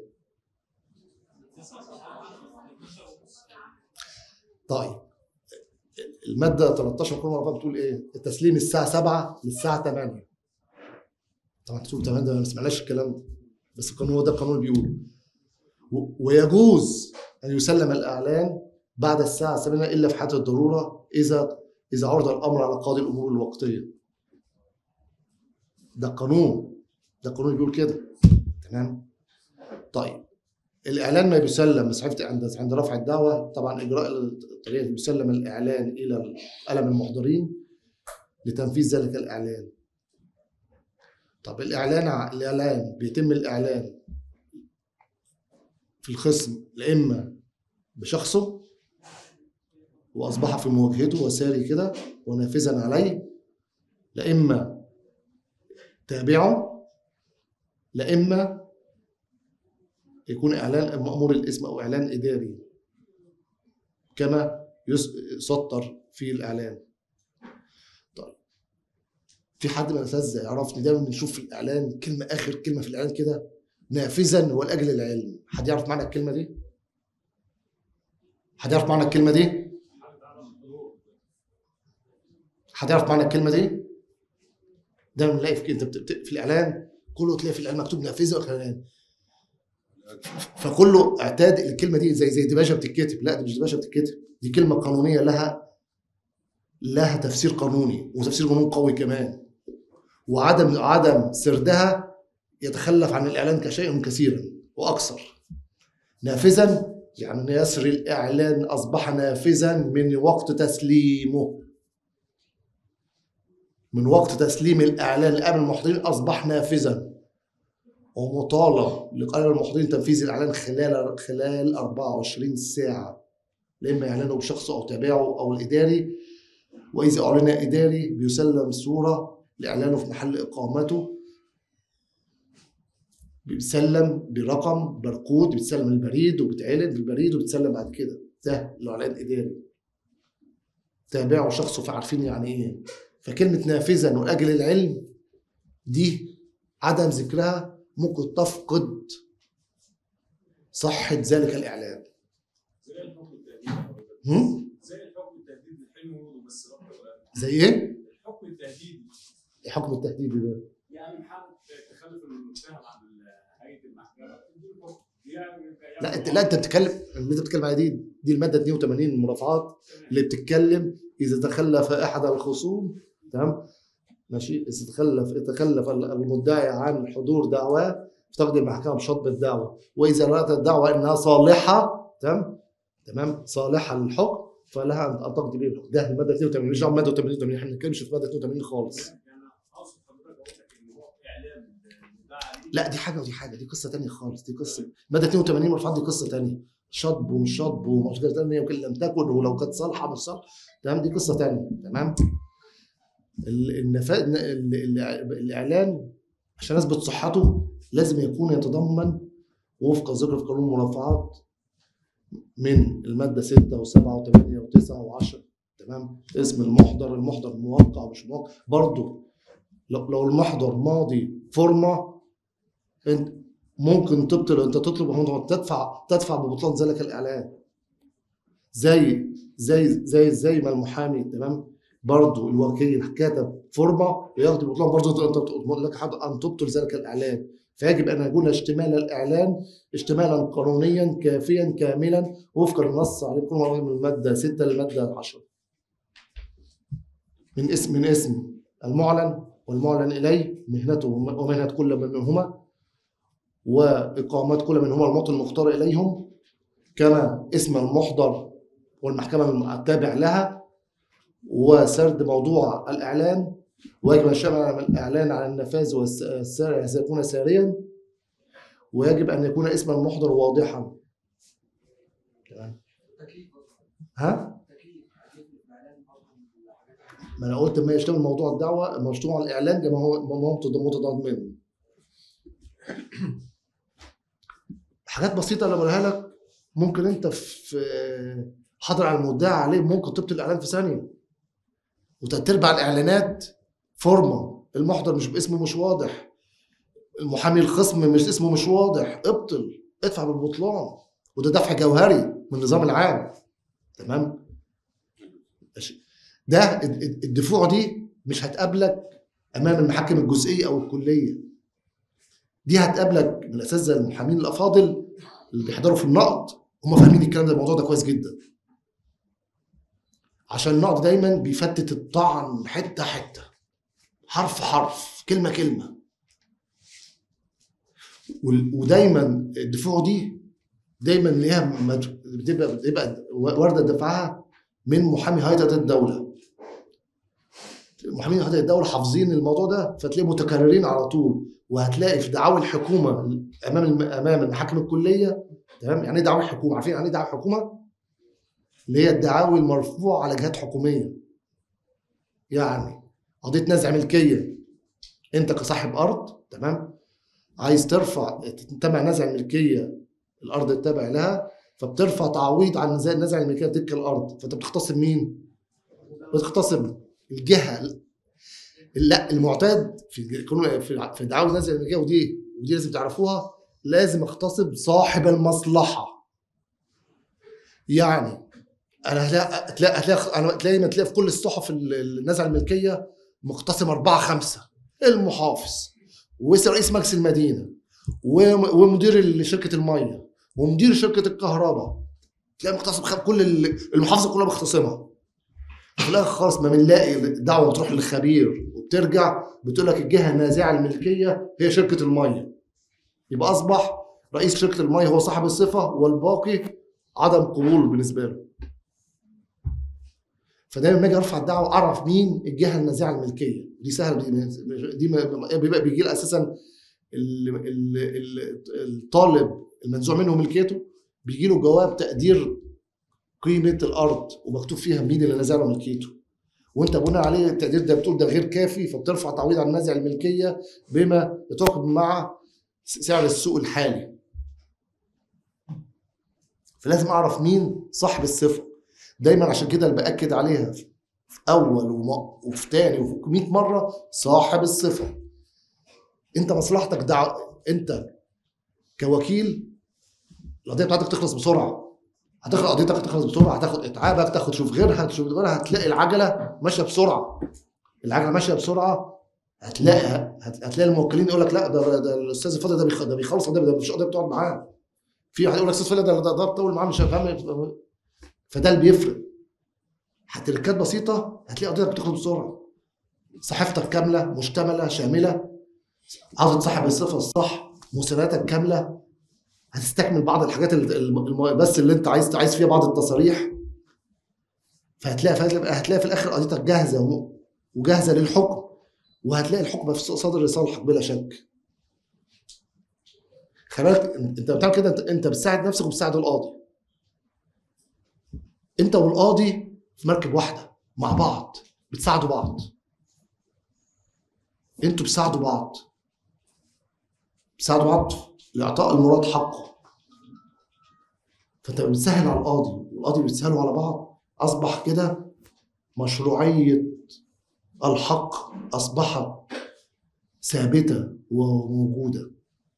طيب المادة 13 من القانون المرافعات بتقول إيه؟ التسليم الساعة 7 للساعة 8 طبعا تقول 8 ده ما سمعناش الكلام ده بس القانون هو ده القانون بيقول و- ويجوز ان يسلم الاعلان بعد الساعه 7 الا في حاله الضروره اذا اذا عرض الامر على قاضي الامور الوقتيه ده قانون ده قانون بيقول كده تمام طيب الاعلان ما بيسلم مسحفة عند عند رفع الدعوه طبعا اجراء الطريقه بيسلم الاعلان الى قلم المحضرين لتنفيذ ذلك الاعلان طب الاعلان ع- الاعلان بيتم الاعلان في الخصم لا اما بشخصه واصبح في مواجهته وساري كده ونافذا عليه لا اما تابعه لا اما يكون اعلان مامور الاسم او اعلان اداري كما يس- يسطر في الاعلان طيب في حد من الاساتذه يعرفني دايما بنشوف في الاعلان كلمه اخر كلمه في الاعلان كده نافذا ولاجل العلم حد يعرف معنى الكلمه دي حد يعرف معنى الكلمه دي حد يعرف معنى الكلمه دي دايما نلاقي في انت بت- بت- في الاعلان كله تلاقي في الاعلان مكتوب نافذه واعلان فكله اعتاد الكلمه دي زي زي دباجه بتتكتب لا دي مش دباجه بتتكتب دي كلمه قانونيه لها لها تفسير قانوني وتفسير قانوني قوي كمان وعدم عدم سردها يتخلف عن الاعلان كشيء كثيرا واكثر نافذا يعني أن يسري الاعلان اصبح نافذا من وقت تسليمه من وقت تسليم الاعلان لقبل المحضرين اصبح نافذا ومطالب لقرار المحضرين تنفيذ الاعلان خلال خلال 24 ساعه اما اعلانه بشخصه او تابعه او الاداري واذا اعلن اداري بيسلم صوره لاعلانه في محل اقامته بيسلم برقم باركود بيتسلم البريد وبيتعلن بالبريد وبيتسلم بعد كده ده الاعلان اداري تابعه شخصه فعارفين يعني ايه فكلمه نافذا ولاجل العلم دي عدم ذكرها ممكن تفقد صحة ذلك الإعلان زي الحكم التهديدي هم؟ زي الحكم التهديدي الحلو بس ربط زي إيه؟ الحكم التهديدي الحكم التهديدي ده يعني محل تخلف المتهم عن هيئه المحكمه تدي الحكم يعني لا انت لا انت بتتكلم اللي انت بتتكلم عليها دي دي الماده 82 من المرافعات اللي بتتكلم اذا تخلف احد الخصوم تمام ماشي اذا تخلف تخلف المدعي عن حضور دعواه تقضي المحكمه بشطب الدعوه واذا رات الدعوه انها صالحه تمام تمام صالحه للحكم فلها ان تقضي به الحكم ده الماده 82 مش دعوه ماده 82 احنا ما بنتكلمش في ماده 82 خالص يعني اقصد حضرتك اقول لك ان هو اعلام المدعي عليه لا دي حاجه ودي حاجه دي قصه تانية خالص دي قصه ماده 82 مرفوعات دي قصه تانية شطب ومش شطب ومشكله تانية وكل لم تكن ولو كانت صالحه مش صالحه تمام دي قصه تانية تمام ال- النفا... ال- ال- الاعلان عشان اثبت صحته لازم يكون يتضمن وفق الذكر في قانون المرافعات من الماده 6 و7 و8 و9 و10 تمام اسم المحضر المحضر موقع مش موقع برضه لو لو المحضر ماضي فورمه انت ممكن تبطل انت تطلب ممكن تدفع تدفع ببطلان ذلك الاعلان زي زي زي زي ما المحامي تمام برضه الوكيل كتب فورمه وياخد ببطلان برضه انت بتضمن لك حق ان تبطل ذلك الاعلان فيجب ان يكون اشتمال الاعلان اشتمالا قانونيا كافيا كاملا وفق النص عليه كل مرة من الماده 6 للماده 10 من اسم من اسم المعلن والمعلن اليه مهنته ومهنه كل من منهما واقامات كل منهما المواطن المختار اليهم كما اسم المحضر والمحكمه التابع لها وسرد موضوع الاعلان ويجب ان يشمل الاعلان على النفاذ والساري سيكون ساريا ويجب ان يكون اسم المحضر واضحا تمام ها ما انا قلت ما يشتمل موضوع الدعوه موضوع الاعلان كما هو ما هو متضمن حاجات بسيطه اللي بقولها لك ممكن انت في حاضر على المدعي عليه ممكن تبطل الاعلان في ثانيه وتلات ارباع الاعلانات فورمه المحضر مش باسمه مش واضح المحامي الخصم مش اسمه مش واضح ابطل ادفع بالبطلان وده دفع جوهري من النظام العام تمام ماشي. ده الد- الد- الدفوع دي مش هتقابلك امام المحاكم الجزئيه او الكليه دي هتقابلك من الاساتذه المحامين الافاضل اللي بيحضروا في النقد هم فاهمين الكلام ده الموضوع ده كويس جدا عشان النقد دايما بيفتت الطعن حته حته حرف حرف كلمه كلمه وال- ودايما الدفوع دي دايما ليها مد- بتبقى بتبقى وارده دفعها من محامي هيئه الدوله محامين هيئه الدوله حافظين الموضوع ده فتلاقي متكررين على طول وهتلاقي في دعاوى الحكومه امام الم- امام المحاكم الكليه تمام يعني ايه دعاوى الحكومه عارفين يعني ايه دعاوى الحكومه اللي هي الدعاوي المرفوعه على جهات حكوميه يعني قضيه نزع ملكيه انت كصاحب ارض تمام عايز ترفع تمنع نزع الملكيه الارض التابع لها فبترفع تعويض عن نزاع نزع الملكيه تلك الارض فانت بتختصم مين؟ بتختصم الجهه لا المعتاد في في في دعاوى نزع الملكيه ودي ودي لازم تعرفوها لازم اختصم صاحب المصلحه يعني انا هتلاقي هتلاقي هتلاقي انا دايما تلاقي في كل الصحف ال- النزع الملكيه مقتسم أربعة خمسة المحافظ ورئيس مجلس المدينة وم- ومدير شركة المية ومدير شركة الكهرباء تلاقي مقتسم خ- كل ال- المحافظة كلها مختصمها في الآخر خالص ما بنلاقي الدعوة بتروح للخبير وبترجع بتقول لك الجهة النازعة الملكية هي شركة المية يبقى أصبح رئيس شركة المية هو صاحب الصفة والباقي عدم قبول بالنسبة له فدايما لما اجي ارفع الدعوه اعرف مين الجهه النازعه الملكيه دي سهله دي, دي ما- بيبقى بيجي لي اساسا ال- ال- ال- الطالب المنزوع منه ملكيته بيجي له جواب تقدير قيمه الارض ومكتوب فيها مين اللي نازع له ملكيته وانت بناء عليه التقدير ده بتقول ده غير كافي فبترفع تعويض عن نازع الملكيه بما يتوافق مع سعر السوق الحالي فلازم اعرف مين صاحب الصفه دايما عشان كده اللي باكد عليها في اول وم- وفي تاني وفي 100 مره صاحب الصفه انت مصلحتك دع... انت كوكيل القضيه بتاعتك تخلص بسرعه هتخلص قضيتك تخلص بسرعه هتاخد اتعابك تاخد شوف غيرها تشوف غيرها هتلاقي العجله ماشيه بسرعه العجله ماشيه بسرعه هتلاقي هت- هتلاقي الموكلين يقول لك لا ده ده الاستاذ الفاضل ده بيخ- ده بيخلص قضيه ده مش قضيه بتقعد معاه في واحد يقول لك استاذ فاضل ده ده ده بطول معاه مش فاهم فده اللي بيفرق تركات بسيطه هتلاقي قضيتك بتخلص بسرعه صحيفتك كامله مشتمله شامله عاوز صاحب الصفه الصح مسابقاتك كامله هتستكمل بعض الحاجات ال- الم- الم- بس اللي انت عايز عايز فيها بعض التصاريح فهتلاقي فهتلاقي هتلاقي في الاخر قضيتك جاهزه وم- وجاهزه للحكم وهتلاقي الحكم في صدر لصالحك بلا شك خلي بالك انت بتعمل كده انت, انت بتساعد نفسك وبتساعد القاضي انت والقاضي في مركب واحده مع بعض بتساعدوا بعض انتوا بتساعدوا بعض بتساعدوا بعض لاعطاء المراد حقه فانت بتسهل على القاضي والقاضي بيتسهلوا على بعض اصبح كده مشروعيه الحق اصبحت ثابته وموجوده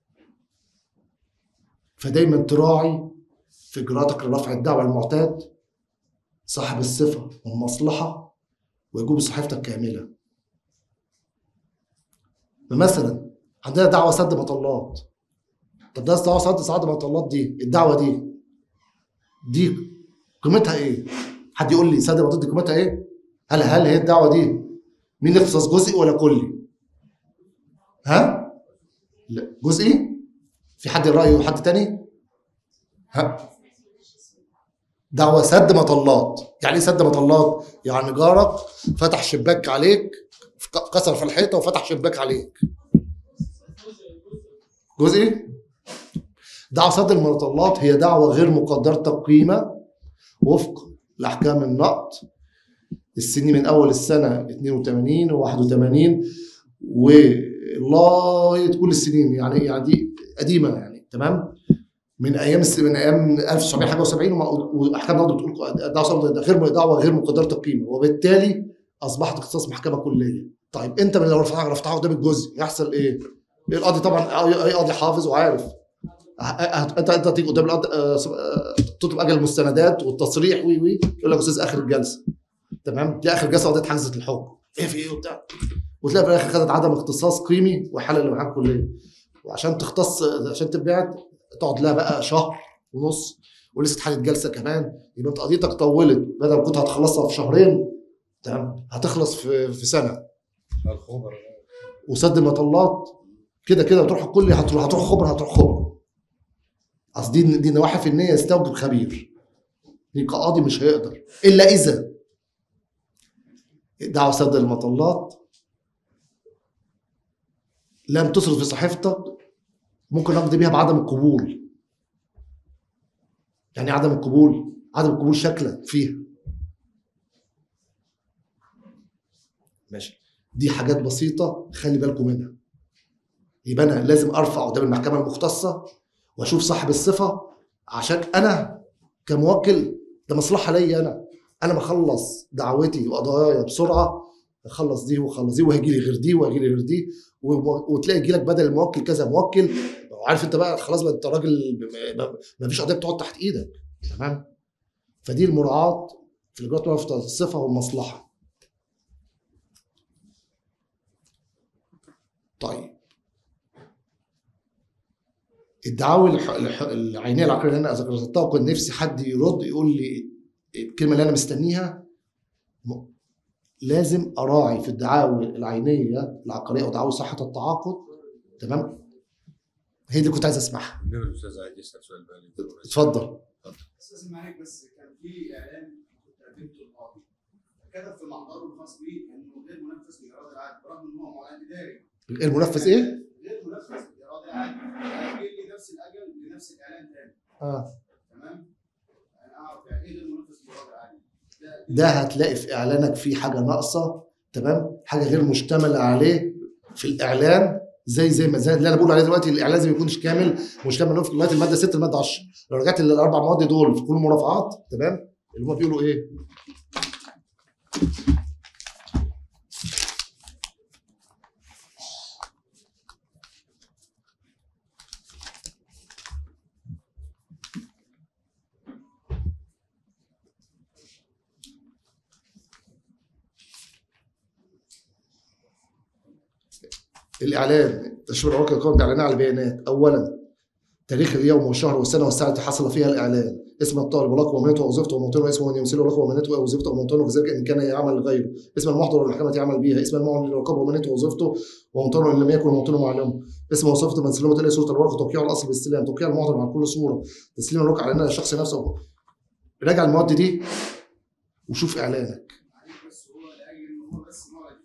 فدايما تراعي في اجراءاتك لرفع الدعوه المعتاد صاحب الصفه والمصلحه ويجوب صحيفتك كامله مثلا عندنا دعوه سد مطلات طب ده دعوه سد سد مطلات دي الدعوه دي دي قيمتها ايه؟ حد يقول لي سد مطلات دي قيمتها ايه؟ هل هل هي الدعوه دي مين اختصاص جزئي ولا كلي؟ ها؟ لا جزئي؟ في حد رأيه حد تاني؟ ها؟ دعوة سد مطلات يعني ايه سد مطلات؟ يعني جارك فتح شباك عليك كسر في الحيطة وفتح شباك عليك جزئي؟ دعوة سد المطلات هي دعوة غير مقدرة القيمة وفق لأحكام النقد السنين من أول السنة 82 و 81 ولغاية كل السنين يعني يعني دي قديمة يعني تمام من ايام الس- من ايام 1970 وما- واحكام النقد بتقول دعوه صمت ده غير دعوه غير مقدره القيمه وبالتالي اصبحت اختصاص محكمه كليه طيب انت من لو رفعها رفعتها قدام الجزء يحصل ايه؟ القاضي طبعا اي أي قاضي حافظ وعارف ه- ه- انت انت تيجي قدام القاضي آه، س- آه، تطلب اجل المستندات والتصريح وي وي يقول لك يا استاذ اخر الجلسه تمام تلاقي اخر جلسه قضيه حجزت الحكم ايه في ايه وبتاع وتلاقي في الاخر خدت عدم اختصاص قيمي وحل اللي معاك كليه وعشان تختص عشان تبعد تقعد لها بقى شهر ونص ولسه حاله جلسه كمان يبقى انت قضيتك طولت بدل ما كنت هتخلصها في شهرين تمام هتخلص في في سنه الخبر وسد المطلات كده كده هتروح الكل هتروح هتروح خبر هتروح خبر اصل دي دي نواحي فنيه يستوجب خبير دي كقاضي مش هيقدر الا اذا دعوى سد المطلات لم تصرف في صحيفتك ممكن اقضي بيها بعدم القبول يعني إيه عدم القبول عدم القبول شكلا فيها ماشي دي حاجات بسيطه خلي بالكم منها يبقى انا لازم ارفع قدام المحكمه المختصه واشوف صاحب الصفه عشان انا كموكل ده مصلحه ليا انا انا بخلص دعوتي وقضاياي بسرعه اخلص دي واخلص دي وهيجي لي غير دي وهيجي لي غير دي و- وتلاقي يجي لك بدل الموكل كذا موكل عارف انت بقى خلاص بقى انت راجل ما فيش قضيه بتقعد تحت ايدك تمام فدي المراعاه في الاجراءات وفق الصفه والمصلحه طيب الدعاوي الح- الح- العينيه العقليه اللي انا ذكرتها وكان نفسي حد يرد يقول لي الكلمه اللي انا مستنيها م- لازم اراعي في الدعاوي العينيه العقاريه او دعاوي صحه التعاقد تمام هي دي اللي كنت عايز اسمعها النبي الاستاذ عايز يسال سؤال بقى اتفضل استاذ مالك بس كان في اعلان كنت قدمته للقاضي كتب في محضره الخاص بيه انه غير منفذ لايراد العقد برغم ان هو معلن اداري المنفذ ايه؟ غير منفذ لايراد العقد هيجي لي نفس الاجل لنفس الاعلان تاني اه تمام انا اعرف يعني ايه غير منفذ لايراد العقد ده ده هتلاقي في اعلانك فيه حاجه ناقصه تمام حاجه غير مشتمله عليه في الاعلان زي زي ما زي اللي انا بقول عليه دلوقتي الاعلان لازم يكونش كامل مشتمل في لغايه الماده 6 الماده 10 لو رجعت للاربع مواد دول في كل المرافعات تمام اللي هم بيقولوا ايه الاعلان تشمل العلاقه القائمه باعلانها على البيانات اولا تاريخ اليوم والشهر والسنه والساعه التي حصل فيها الاعلان اسم الطالب ولقب ومهنته ووظيفته وموطنه واسمه من يمثله ولقب ومهنته ووظيفته وموطنه وكذلك ان كان يعمل لغيره اسم المحضر والمحكمه يعمل بها اسم المعلن للقب ومهنته ووظيفته وموطنه ان لم يكن موطنه معلوم اسم وظيفته من سلمت اليه صوره الورقه توقيعه الاصل باستلام توقيع المحضر مع كل صوره تسليم الورقه على الشخص نفسه راجع المواد دي وشوف اعلانك عليك بس هو لاجل ان هو بس معلن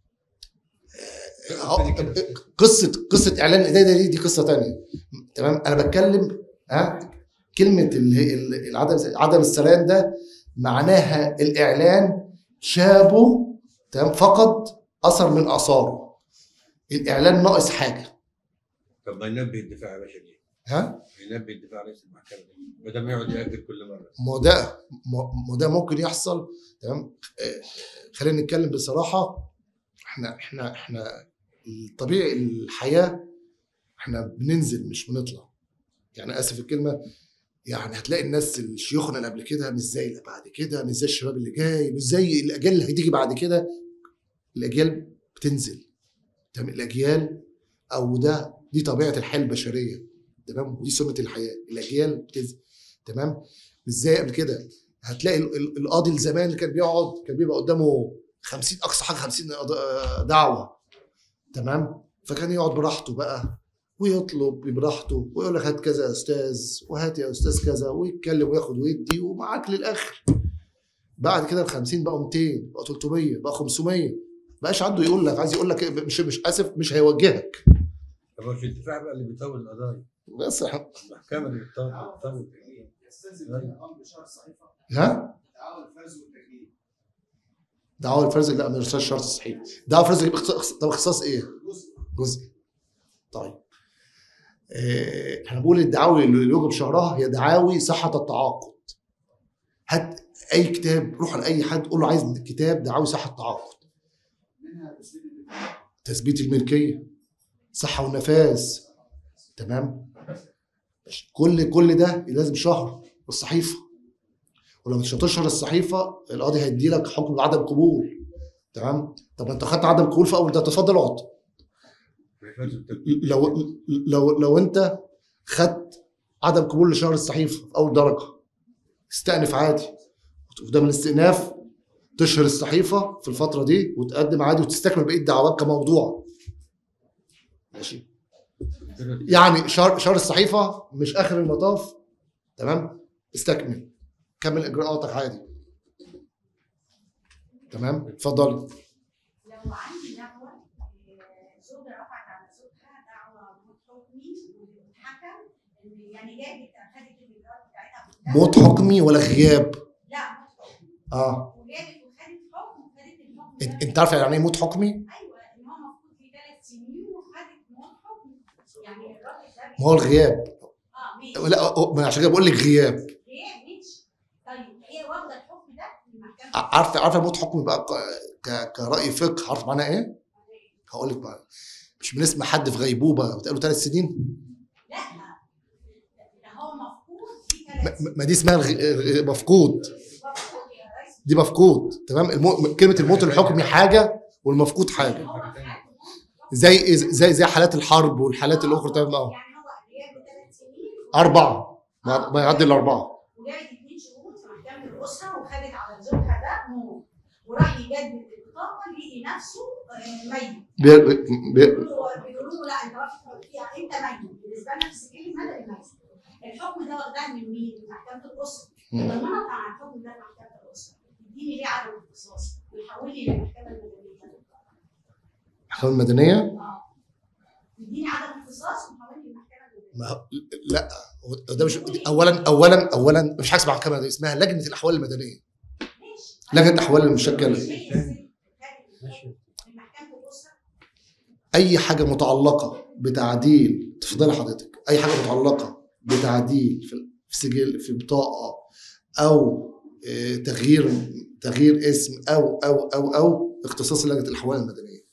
اداري أهو، قصه قصه اعلان الاداره دي دي قصه تانية تمام انا بتكلم ها كلمه ال- ال- العدم عدم السلام ده معناها الاعلان شابه تمام فقد اثر من اثاره الاعلان ناقص حاجه طب ما ينبه الدفاع يا باشا ليه؟ ها ينبه الدفاع رئيس المحكمه ليه؟ بدل ما يقعد ياجل كل مره ما هو ده ما ما ده ممكن يحصل تمام آه، خلينا نتكلم بصراحه احنا احنا احنا الطبيعي الحياه احنا بننزل مش بنطلع يعني اسف الكلمه يعني هتلاقي الناس الشيوخنا اللي قبل كده مش زي اللي بعد كده مش زي الشباب اللي جاي مش زي الاجيال اللي هتيجي بعد كده الاجيال بتنزل تمام الاجيال او ده دي طبيعه الحياه البشريه تمام ودي سنه الحياه الاجيال بتنزل تمام مش زي قبل كده هتلاقي ال- ال- القاضي الزمان اللي كان بيقعد كان بيبقى قدامه 50 اقصى حاجه 50 قض- دعوه تمام فكان يقعد براحته بقى ويطلب براحته ويقول لك هات كذا يا استاذ وهات يا استاذ كذا ويتكلم وياخد ويدي ومعاك للاخر بعد كده ال 50 بقوا 200 بقوا 300 بقى 500 بقاش عنده يقول لك عايز يقول لك إيه، مش مش اسف مش هيوجهك طب مش الدفاع بقى اللي بيطول القضايا بس إحنا- المحكمه اللي بتطول دعوى بتطول الفرز والتجنيد يستلزم من الامر شهر الصحيفه ها دعوى الفرز والتجنيد دعوه الفرز لا مش شرط صحيح دعوه الفرز يبقى اختصاص- طب اختصاص ايه؟ جزء جزء طيب آه، احنا بنقول الدعاوي اللي يوجب شهرها هي دعاوي صحة التعاقد هات اي كتاب روح لاي حد قول له عايز كتاب دعاوي صحة التعاقد منها تسديد الدفاع تثبيت الملكية صحة والنفاذ تمام كل كل ده لازم شهر الصحيفة ولو مش هتشهر الصحيفة القاضي هيدي لك حكم بعدم قبول تمام طب انت خدت عدم قبول في اول ده تفضل اقعد الفرز والتجديد. لو لو لو انت خدت عدم قبول لشهر الصحيفه في اول درجه استأنف عادي قدام الاستئناف تشهر الصحيفه في الفتره دي وتقدم عادي وتستكمل بقيه الدعوات كموضوع ماشي يعني شهر شهر الصحيفه مش اخر المطاف تمام استكمل كمل اجراءاتك عادي تمام اتفضلي لو عندي دعوة آه، زوجة رفعت على زوجها دعوة حكمي واتحكم إن يعني جابت أخدت الإجراءات بتاعتها كلها. موت حكمي ولا غياب لا موت حكمي اه وجابت وخدت حكم وخدت الحكم انت, ده. انت عارف يعني ايه موت حكمي ايوه ان هو المفروض في ثلاث سنين وخدت موت حكم يعني الراجل ده ما هو الغياب اه ماشي لا أو- ما عشان كده بقول لك غياب غياب ماشي طيب هي واخده الحكم ده من محكمه ع- عارفه عارفه موت حكمي بقى ك- ك- كرأي فقه عارف معناه ايه؟ هقول لك بقى مش بنسمع حد في غيبوبه بتقاله ثلاث سنين لا ده هو مفقود في ما- ثلاث ما ما دي اسمها الغ- الغ- مفقود مفقود يا ريس دي مفقود تمام المو... كلمه الموت الحكمي حاجه والمفقود حاجه هو خد زي زي زي حالات الحرب والحالات الاخرى تمام اه يعني هو غياب ثلاث سنين اربعه ما ما يعدي الاربعه وجابت اثنين شهود في محكمه الاسره وخدت على زوجها ده موت وراح يجدد البطاقه لقي نفسه آه، ميت بي... بي... بيقولوا بيقولوا له لا انت واقف فيها انت ميت بالنسبه لنا في السجل المدني ميت الحكم ده واخداه من مين؟ من محكمه الاسره مم. لما انا اطلع عن الحكم ده في محكمه الاسره يديني ليه عدم اختصاص ويحول لي للمحكمه المدنيه الحكومه المدنيه اه يديني عدم اختصاص ويحول لي للمحكمه المدنيه ما... هو- لا هو ده مش اولا اولا اولا مش حاجه اسمها محكمه دي اسمها لجنه الاحوال المدنيه ماشي لجنه الاحوال المشكله هي الست خدت الحكم من محكمه الاسره اي حاجه متعلقه بتعديل تفضلي حضرتك اي حاجه متعلقه بتعديل في في سجل في بطاقه او آه، تغيير تغيير اسم او او او او اختصاص لجنه الاحوال المدنيه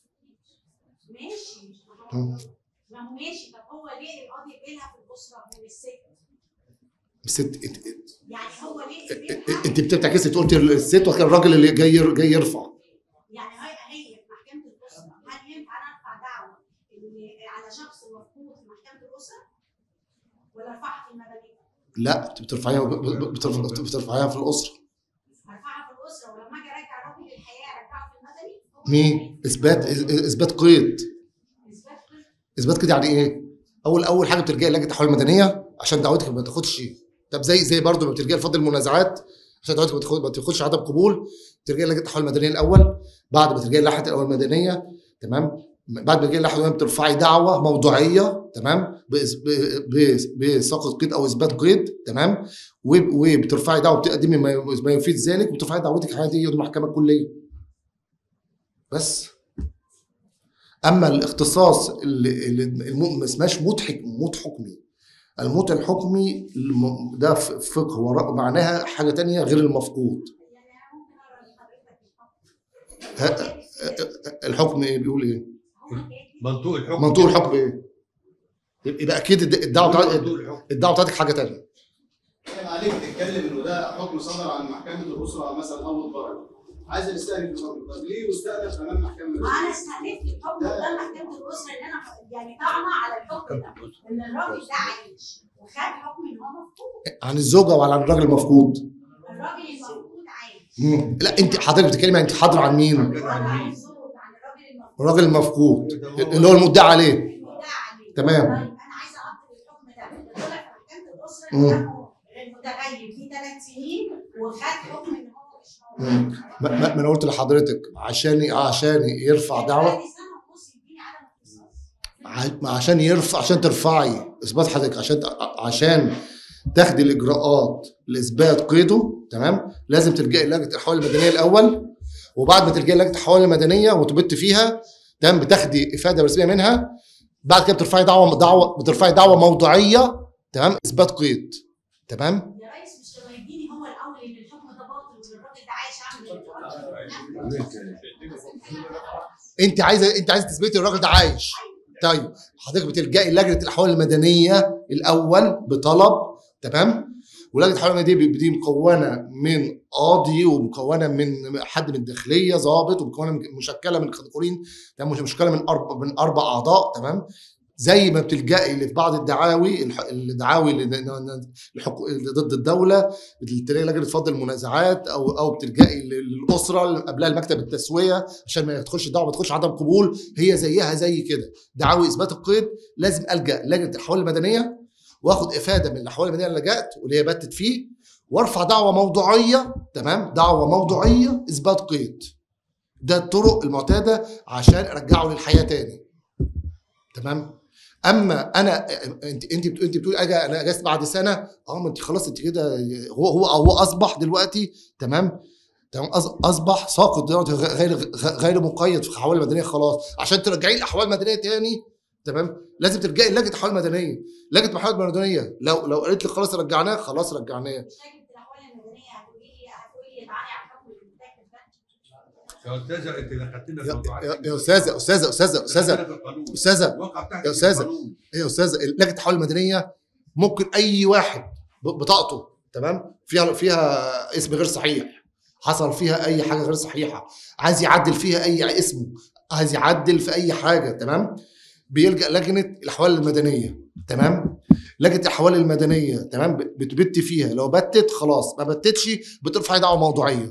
ماشي مم. ما هو ماشي طب هو ليه القاضي يقبلها في الاسره من الست؟ الست انت, يعني هو ليه انت- يقبلها؟ انت بتعكسي تقولي الست وكان الراجل اللي جاي ير- جاي يرفع يعني هي هي في محكمه الاسره هل ينفع انا ارفع دعوه إن على شخص مفقود في محكمه الاسره؟ ولا ارفعها في المدنيه؟ لا انت بترفعيها ب- ب- بترفع- بترفعيها في الاسره ارفعها في الاسره ولما اجي ارجع الراجل للحياه ارجعه في المدني؟ هو مين اثبات اثبات قيد اثبات قيد. اثبات كده يعني ايه؟ اول اول حاجه بترجعي لجنه الاحوال المدنيه عشان دعوتك ما تاخدش طب زي زي برضه ما بترجعي لفضل المنازعات عشان دعوتك ما تاخد- ما تاخدش عدم قبول ترجعي لجنه الاحوال المدنيه الاول بعد ما ترجعي للائحه الاول المدنيه تمام بعد ما ترجعي للائحه المدنيه بترفعي دعوه موضوعيه تمام بإس- ب- ب- بسقط قيد او اثبات قيد تمام وب- وبترفعي دعوه بتقدمي ما ما يفيد ذلك وبترفعي دعوتك عادي قدام المحكمه الكليه بس اما الاختصاص اللي, اللي الم- ما اسمهاش موت حك- موت حكمي الموت الحكمي الم- ده ف- فقه هو رأ- معناها حاجه تانية غير المفقود يعني انا ممكن اقرا لحضرتك الحكم. ه- الحكم ايه بيقول ايه هو كاتب منطوق الحكم منطوق الحكم ايه يبقى اكيد الد- الدعوه بتاعت- منطوق الحكم الدعوه بتاعتك حاجه تانية كان عليك تتكلم انه ده حكم صدر عن محكمه الاسره مثلا اول درجه عايز نستأنف الحكم طب ليه يستأنف امام محكمه ما الاسره؟ انا استهدفت الحكم قدام محكمه الاسره ان انا يعني طعنه على الحكم ده ان الراجل ده عايش وخد حكم ان هو مفقود عن الزوجه ولا عن الراجل المفقود الراجل المفقود عايش مم. لا انت حضرتك بتتكلمي انت حاضر عن مين عن الزوج عن الراجل المفقود الراجل المفقود اللي هو المدعي عليه المدعى عليه تمام. طيب انا عايزه اعطي الحكم ده بقول لك في محكمه الاسره مم. انه المتغيب ليه ثلاث سنين وخد حكم ان هو مش مم. موجود ما, ما ما انا قلت لحضرتك عشان عشان يرفع دعوه بعد سنه ونص يديني عدم اختصاص ع- ما عشان يرفع عشان ترفعي اثبات حضرتك عشان عشان تاخدي الاجراءات لاثبات قيده تمام لازم تلجئي لجنه الاحوال المدنيه الاول وبعد ما تلجئي لجنه الاحوال المدنيه وتبت فيها تمام بتاخدي افاده رسميه منها بعد كده بترفعي دعوه دعوه بترفعي دعوه موضوعيه تمام اثبات قيد تمام يا ريس مش لما يديني هو الاول ان الحكم ده باطل وان الراجل ده عايش اعمل ايه؟ انت عايزه انت عايزه تثبتي الراجل ده عايش طيب حضرتك بتلجئي لجنه الاحوال المدنيه الاول بطلب تمام ولجنه الاحوال المدنيه دي مكونه من قاضي ومكونه من حد من الداخليه ضابط ومكونه من مشكله من خدقورين تمام مش مشكله من اربع من اربع اعضاء تمام زي ما بتلجئي اللي في بعض الدعاوي الح- الدعاوي اللي ن- ن- الحقوق- اللي ضد الدوله بتلاقي لجنه فض المنازعات او او بتلجئي لل- للاسره اللي قبلها المكتب التسويه عشان ما تخش الدعوه ما تخش عدم قبول هي زيها زي كده دعاوي اثبات القيد لازم الجا لجنه الاحوال المدنيه واخد افاده من الاحوال المدنيه اللي لجأت واللي هي بتت فيه وارفع دعوه موضوعيه تمام دعوه موضوعيه اثبات قيد ده الطرق المعتاده عشان ارجعه للحياه تاني تمام اما انا انت انت بتقول انت بتقول اجي انا اجازت بعد سنه اه ما انت خلاص انت كده هو هو هو اصبح دلوقتي تمام تمام أص- اصبح ساقط دلوقتي غ- غير غ- غير مقيد في الاحوال المدنيه خلاص عشان ترجعيه الاحوال المدنيه تاني تمام لازم ترجعي لجنه احوال مدنيه لجنه احوال مدنيه لو لو قالت لك خلاص رجعناه خلاص رجعناه مش لجنه الاحوال المدنيه هتقولي لي هتقولي لي تعالي على الحكم المتاكد ده يا استاذه انت دخلتنا في يا, موضوعات يا, يا استاذه استاذه استاذه استاذه دخلتنا في القانون. استاذه الواقع بتاعك يا في أستاذة. القانون. ايه يا استاذ لجنه التحول المدنيه ممكن اي واحد ب- بطاقته تمام فيها فيها اسم غير صحيح حصل فيها اي حاجه غير صحيحه عايز يعدل فيها اي اسمه عايز يعدل في اي حاجه تمام بيلجا لجنه الاحوال المدنيه تمام لجنه الاحوال المدنيه تمام بتبت فيها لو بتت خلاص ما بتتش بترفع دعوه موضوعيه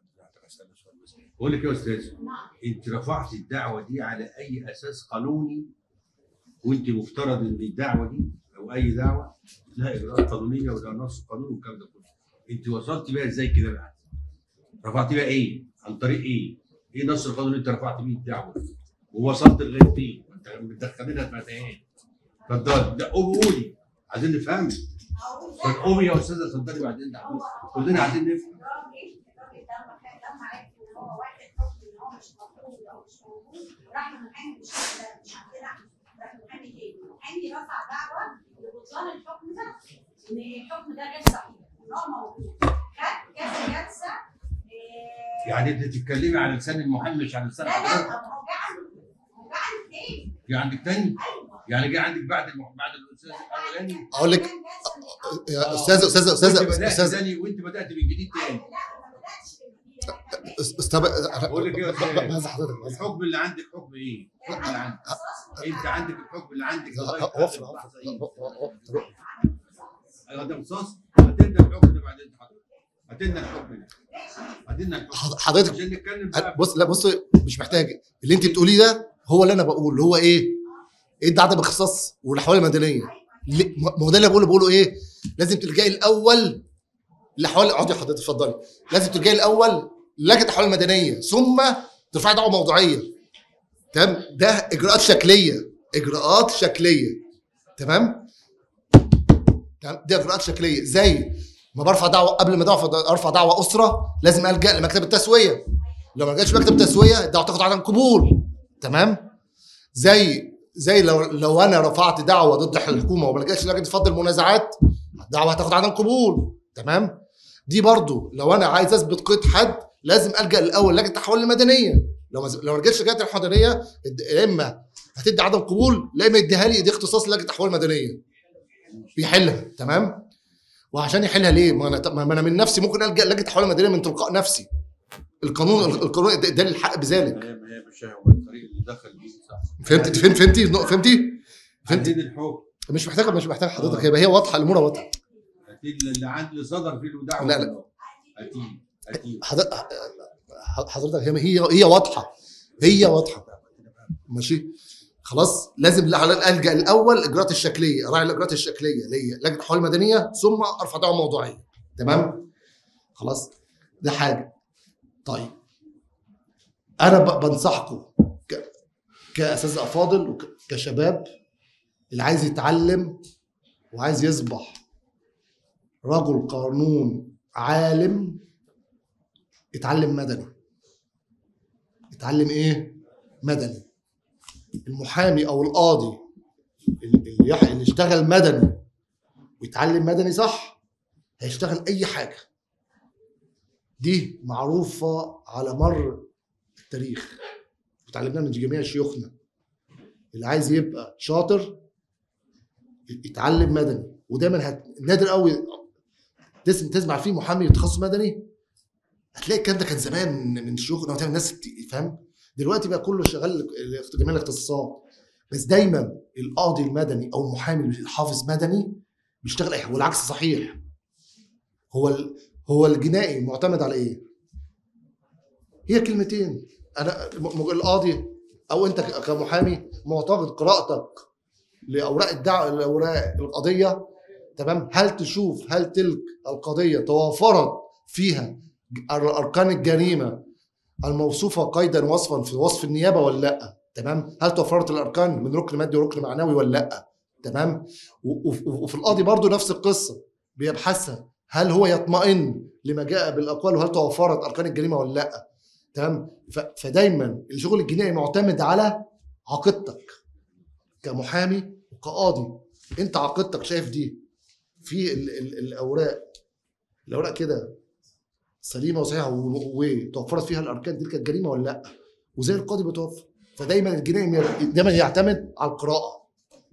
بقول لك يا استاذ انت رفعت الدعوه دي على اي اساس قانوني وانت مفترض ان الدعوه دي او اي دعوه لها اجراءات قانونيه ولها نص قانون والكلام ده كله انت وصلت بيها ازاي كده بقى؟ رفعت بيها ايه؟ عن طريق ايه؟ ايه نص القانون اللي انت رفعت بيه الدعوه؟ ووصلت لغايه فين؟ انت بتدخلنا في متاهات اتفضلي لا قومي قولي عايزين نفهم اقول طب قومي يا استاذه اتفضلي بعدين ده كلنا عايزين نفهم الراجل الراجل لما كان لما عرف ان هو واخد حكم ان هو مش مطلوب او مش موجود راح المحامي مش عندنا- مش عندنا احنا راح المحامي تاني المحامي رفع دعوه لبطلان الحكم ده ان الحكم ده غير صحيح ان هو موجود خد كذا جلسه إيه، يعني انت بتتكلمي على لسان المحامي مش على لسان لا لا حضرتك ما هو جه عندي هو جه عندي تاني في عندك تاني ايوه يعني جه عندك بعد المح... بعد الاستاذ الاولاني أقول لك- كان جلسة من الأول. يا استاذه استاذه استاذه وانت بدات استاذه تاني وانت بدات من جديد أيوة، تاني لا ما بداتش بالجديد، أنا كملت. استاذ بقول لك ايه يا أستاذ؟ عايز حضرتك عايز الحكم اللي عندك حكم ايه؟ الحكم اللي عندك انت عندك الحكم اللي عندك لغايه وفر آخر اللحظة إيه؟ وفر ايوه ده رصاص هتدنا الحكم ده بعدين حضرتك هتدنا الحكم ده هتدنا الحكم حضرتك عشان نتكلم بقى بص لا بص مش محتاج اللي انت بتقوليه ده هو اللي انا بقوله اللي هو ايه؟ ايه ده عدم اختصاص والاحوال المدنيه ليه- ما هو ده اللي بقوله بقوله ايه؟ لازم تلجئي الاول الاحوال اقعدي يا حضرتك اتفضلي لازم تلجئي الاول لجنه الاحوال المدنيه ثم ترفعي دعوه موضوعيه تمام ده اجراءات شكليه اجراءات شكليه تمام تمام دي اجراءات شكليه زي ما برفع دعوه قبل ما دعوة ارفع دعوه اسره لازم الجا لمكتب التسويه لو ما لقيتش مكتب التسويه الدعوه تاخد عدم قبول تمام زي زي لو لو انا رفعت دعوه ضد الحكومه وما لقيتش لجنه فض المنازعات الدعوه هتاخد عدم قبول تمام دي برضو لو انا عايز اثبت قيد حد لازم الجا الاول لجنه التحول المدنيه لو ما لو ما لقيتش لجنه التحول المدنيه الد- يا اما هتدي عدم قبول لا اما يديها لي دي اختصاص لجنه التحول المدنيه بيحلها تمام وعشان يحلها ليه؟ ما انا ما انا من نفسي ممكن الجا لجنه التحول المدنيه من تلقاء نفسي القانون القانون اداني الحق بذلك ما هي ما هي مش هو الطريق اللي دخل بيه صح فهمت فهمت فهمتي فهمتي فهمت عايزين الحكم مش محتاجه مش محتاجه حضرتك يبقى هي واضحه الامور واضحه اكيد اللي عند اللي صدر فيه له دعوه لا، لا. اكيد اكيد حضرتك حضرتك هي هي هي واضحه هي واضحه ماشي خلاص لازم على الجا الاول الاجراءات الشكليه اراعي الاجراءات الشكليه اللي هي لجنه الحوار المدنيه ثم ارفع دعوه موضوعيه تمام خلاص ده حاجه طيب انا ب- بنصحكم ك- كاساتذه افاضل وكشباب اللي عايز يتعلم وعايز يصبح رجل قانون عالم اتعلم مدني اتعلم ايه مدني المحامي او القاضي اللي يح- اللي اشتغل مدني ويتعلم مدني صح هيشتغل اي حاجه دي معروفه على مر التاريخ وتعلمناها من جميع شيوخنا اللي عايز يبقى شاطر يتعلم مدني ودايما هت... نادر قوي تسمع تسمع فيه محامي تخصص مدني هتلاقي الكلام ده كان زمان من شيوخنا وتعمل الناس ت- فاهم دلوقتي بقى كله شغال في جميع الاختصاصات بس دايما القاضي المدني او المحامي الحافظ مدني بيشتغل ايه والعكس صحيح هو ال... هو الجنائي معتمد على ايه هي كلمتين انا م- م- القاضي او انت ك- كمحامي معتقد قراءتك لاوراق الدعوه لاوراق القضيه تمام هل تشوف هل تلك القضيه توافرت فيها ج- اركان الجريمه الموصوفه قيدا وصفا في وصف النيابه ولا لا تمام هل توفرت الاركان من ركن مادي وركن معنوي ولا لا تمام و- و- وفي القاضي برضو نفس القصه بيبحثها هل هو يطمئن لما جاء بالاقوال وهل توفرت اركان الجريمه ولا لا تمام ف- فدايما الشغل الجنائي معتمد على عقيدتك كمحامي وكقاضي انت عقيدتك شايف دي في ال ال الاوراق الاوراق كده سليمه وصحيحه و- وتوفرت فيها الاركان دي كانت جريمه ولا لا وزي القاضي بيتوفر فدايما الجنائي دايما يعتمد على القراءه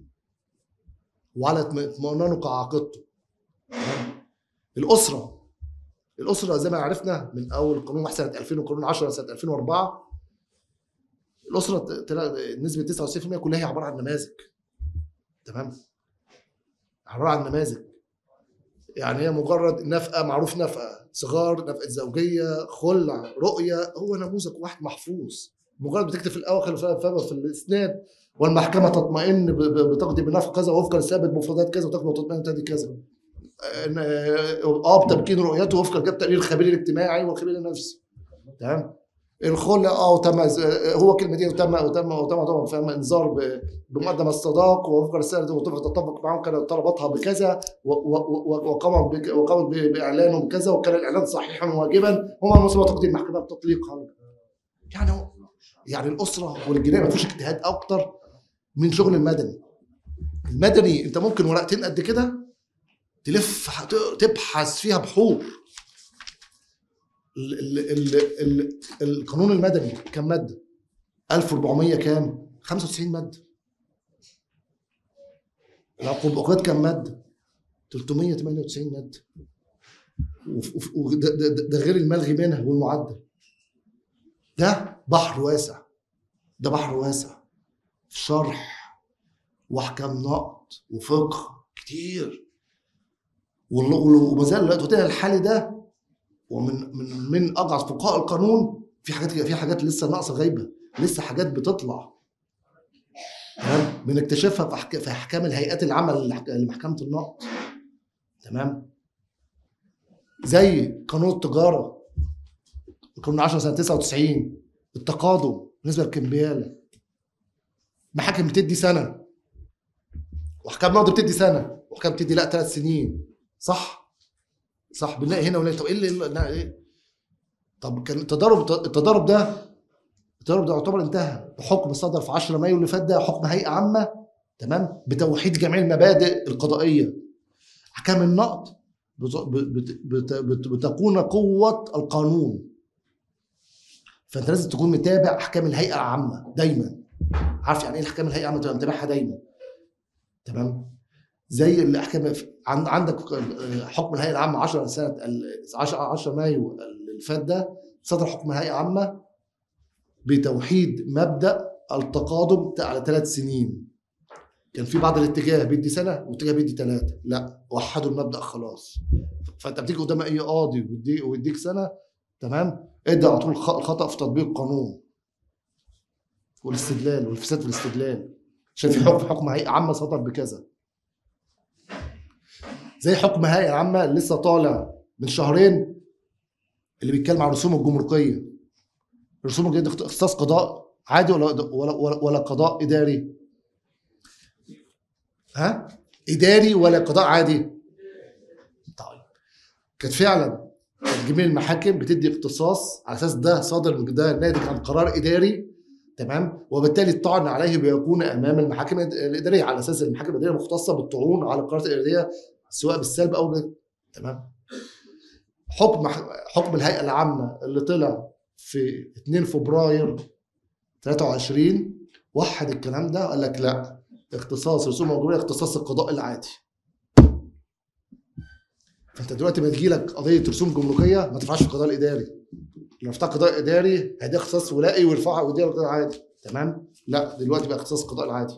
وعلى اطم- اطمئنانه كعقيدته تمام؟ الاسره الاسره زي ما عرفنا من اول قانون واحد سنه 2000 وقانون 10 سنه 2004 الاسره ت- تلا- نسبه 99% كلها هي عباره عن نماذج تمام عباره عن نماذج يعني هي مجرد نفقه معروف نفقه صغار نفقه زوجيه خلع رؤيه هو نموذج واحد محفوظ مجرد بتكتب في الاواخر في, في, في الاسناد والمحكمه تطمئن ب- ب- بتقضي بنفق كذا وفقا لثابت مفردات كذا وتقضي وتطمئن تدي كذا إن- اه بتمكين رؤيته وفقا لجاب تقرير الخبير الاجتماعي والخبير النفسي تمام الخلع اه وتم هو كلمتين وتم وتم وتم طبعا فاهم انذار ب- بمقدم الصداق ووفقا للسنه وتفق تتفق معهم كانت طلباتها بكذا و- و- و- وقامت بك- وقامت ب- باعلانه بكذا وكان الاعلان صحيحا واجبا هم المسؤول تقديم المحكمه بتطليقها يعني هو يعني الاسره والجنايه ما فيش اجتهاد اكتر من شغل المدني المدني انت ممكن ورقتين قد كده تلف تبحث فيها بحور ال ال ال ال القانون المدني كم ماده 1400 كام 95 ماده العقوبات كم ماده 398 ماده وف- وف- وده ده, ده, ده غير الملغي منها والمعدل ده بحر واسع ده بحر واسع في شرح واحكام نقد وفقه كتير والله- وما زال الوقت الحالي ده ومن من من اضعف فقهاء القانون في حاجات في حاجات لسه ناقصه غايبه لسه حاجات بتطلع تمام بنكتشفها في أحك- في احكام الهيئات العامه للح- لمحكمه النقد تمام زي قانون التجاره قانون 10 سنه 99 التقادم بالنسبه للكمبياله محاكم بتدي سنه واحكام نقد بتدي سنه واحكام بتدي لا ثلاث سنين صح صح بنلاقي هنا ونلاقي طب ايه اللي لا ايه طب كان التضارب التضارب ده التضارب ده يعتبر انتهى بحكم صدر في 10 مايو اللي فات ده حكم هيئه عامه تمام بتوحيد جميع المبادئ القضائيه احكام النقد بت- بت- بت- بت- بتكون قوه القانون فانت لازم تكون متابع احكام الهيئه العامه دايما عارف يعني ايه احكام الهيئه العامه تبقى متابعها دايما تمام زي الاحكام عن- عندك حكم الهيئه العامه 10 سنه ال- 10 10 مايو اللي فات ده صدر حكم هيئه عامه بتوحيد مبدا التقادم على ثلاث سنين كان في بعض الاتجاه بيدي سنه واتجاه بيدي ثلاثه لا وحدوا المبدا خلاص فانت بتيجي قدام اي قاضي ويدي- ويديك سنه تمام ادي على طول خ- خطا في تطبيق القانون والاستدلال والفساد في الاستدلال عشان في حكم حكم هيئه عامه صدر بكذا زي حكم هيئه عامه اللي لسه طالع من شهرين اللي بيتكلم عن الرسوم الجمركيه الرسوم الجمركيه دي اختصاص قضاء عادي ولا ولا ولا, ولا قضاء اداري ها اداري ولا قضاء عادي طيب كانت فعلا كانت جميع المحاكم بتدي اختصاص على اساس ده صادر من ده ناتج عن قرار اداري تمام وبالتالي الطعن عليه بيكون امام المحاكم الاداريه على اساس المحاكم الاداريه مختصه بالطعون على القرارات الاداريه سواء بالسلب او بال... تمام حكم حكم الهيئه العامه اللي طلع في 2 فبراير 23 وحد الكلام ده قال لك لا اختصاص رسوم الجمهوريه اختصاص القضاء العادي فانت دلوقتي ما تجيلك قضيه رسوم جمركيه ما ترفعش في القضاء الاداري لو رفعت قضاء اداري هيدي اختصاص ولائي ويرفعها ويديها القضاء العادي تمام لا دلوقتي بقى اختصاص القضاء العادي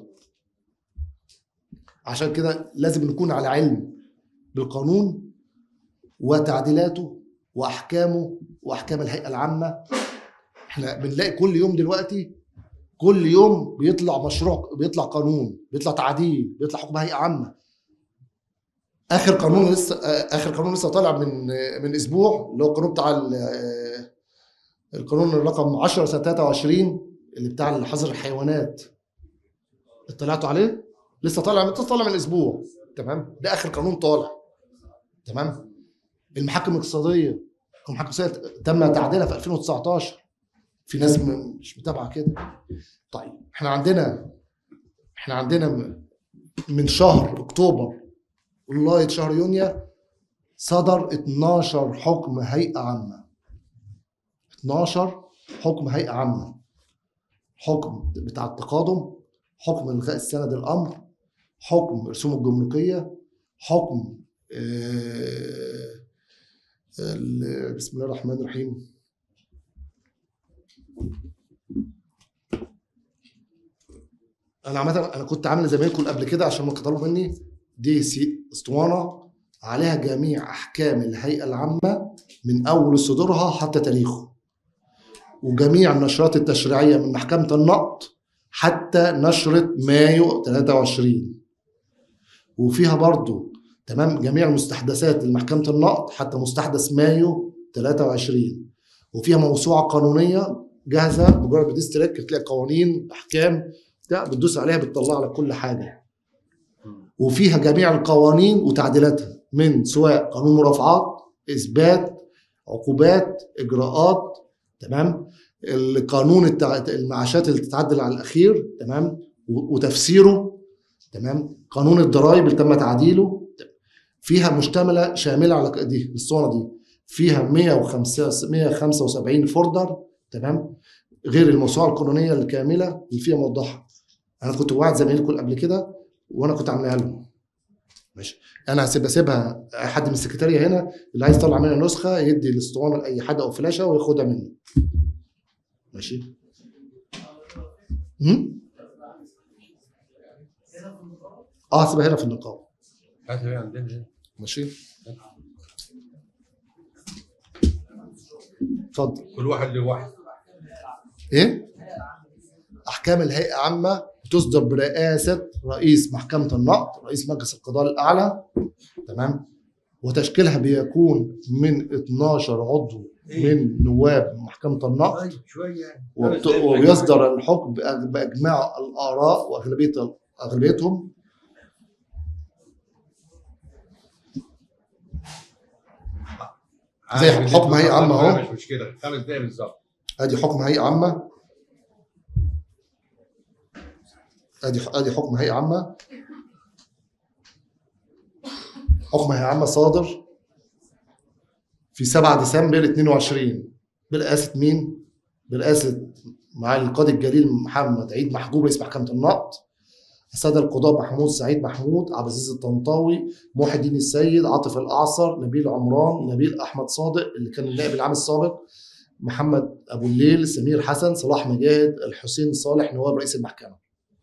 عشان كده لازم نكون على علم بالقانون وتعديلاته واحكامه واحكام الهيئه العامه احنا بنلاقي كل يوم دلوقتي كل يوم بيطلع مشروع بيطلع قانون بيطلع تعديل بيطلع حكم هيئه عامه اخر قانون لسه آه، اخر قانون لسه طالع من آه، من اسبوع اللي هو القانون بتاع ال- آه، القانون الرقم 10 سنه 23 اللي بتاع حظر الحيوانات اطلعتوا عليه لسه طالع لسه طالع من اسبوع تمام ده اخر قانون طالع تمام المحاكم الاقتصاديه المحاكم الاقتصاديه تم تعديلها في 2019 في ناس م- مش متابعه كده طيب احنا عندنا احنا عندنا م- من شهر اكتوبر لغايه شهر يونيو صدر 12 حكم هيئه عامه 12 حكم هيئه عامه حكم بتاع التقادم حكم الغاء السند الامر حكم رسوم الجمركيه حكم آه، ال- بسم الله الرحمن الرحيم انا عامه انا كنت عامل زمايلكم قبل كده عشان ما تطلبوا مني دي سي اسطوانه عليها جميع احكام الهيئه العامه من اول صدورها حتى تاريخه وجميع النشرات التشريعيه من محكمه النقد حتى نشره مايو 23 وفيها برضو تمام جميع المستحدثات لمحكمه النقد حتى مستحدث مايو 23 وفيها موسوعه قانونيه جاهزه مجرد بتدوس تريك تلاقي قوانين احكام بتاع بتدوس عليها بتطلع لك كل حاجه وفيها جميع القوانين وتعديلاتها من سواء قانون مرافعات اثبات عقوبات اجراءات تمام القانون التع... المعاشات اللي تتعدل على الاخير تمام و- وتفسيره تمام قانون الضرائب اللي تم تعديله فيها مشتمله شامله على دي الاسطوانه دي فيها 105 175 فولدر تمام غير الموسوعه القانونيه الكامله اللي فيها موضحه انا كنت وعد زمايلكم قبل كده وانا كنت عاملها لهم ماشي انا هسيب اسيبها حد من السكرتاريه هنا اللي عايز يطلع منها نسخه يدي الاسطوانه لاي حد او فلاشه وياخدها منه ماشي هم؟ اه هسيبها هنا في النقابه هات هي عندنا هنا. ماشي اتفضل كل واحد له واحد ايه احكام الهيئه عامه تصدر برئاسه رئيس محكمه النقد رئيس مجلس القضاء الاعلى تمام وتشكيلها بيكون من 12 عضو من نواب محكمه النقد طيب شويه يعني وبت- ويصدر الحكم بأج- باجماع الاراء واغلبيه اغلبيتهم زي عادي، حكم هيئة عامة أهو. مش مشكله خمس دقايق بالظبط ادي حكم هيئه عامه ادي ادي حكم هيئه عامه حكم هيئه عامه صادر في 7 ديسمبر 22 برئاسه مين؟ برئاسه معالي القاضي الجليل محمد عيد محجوب رئيس محكمه النقد الساده القضاة محمود سعيد محمود عبد العزيز الطنطاوي محي الدين السيد عاطف الاعصر نبيل عمران نبيل احمد صادق اللي كان النائب العام السابق محمد ابو الليل سمير حسن صلاح مجاهد الحسين صالح نواب رئيس المحكمه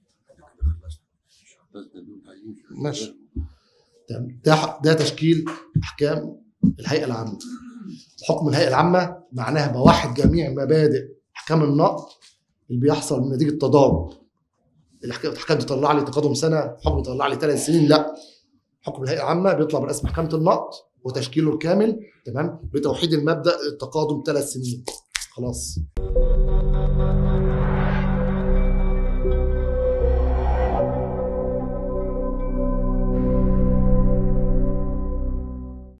ماشي تمام ده ده تشكيل احكام الهيئه العامه حكم الهيئه العامه معناها بواحد جميع مبادئ احكام النقد اللي بيحصل من نتيجه تضارب الاحكام الأحكام بتطلع لي تقادم سنه حكم بيطلع لي ثلاث سنين لا حكم الهيئه العامه بيطلع برئاسه محكمه النقد وتشكيله الكامل تمام بتوحيد المبدا التقادم ثلاث سنين خلاص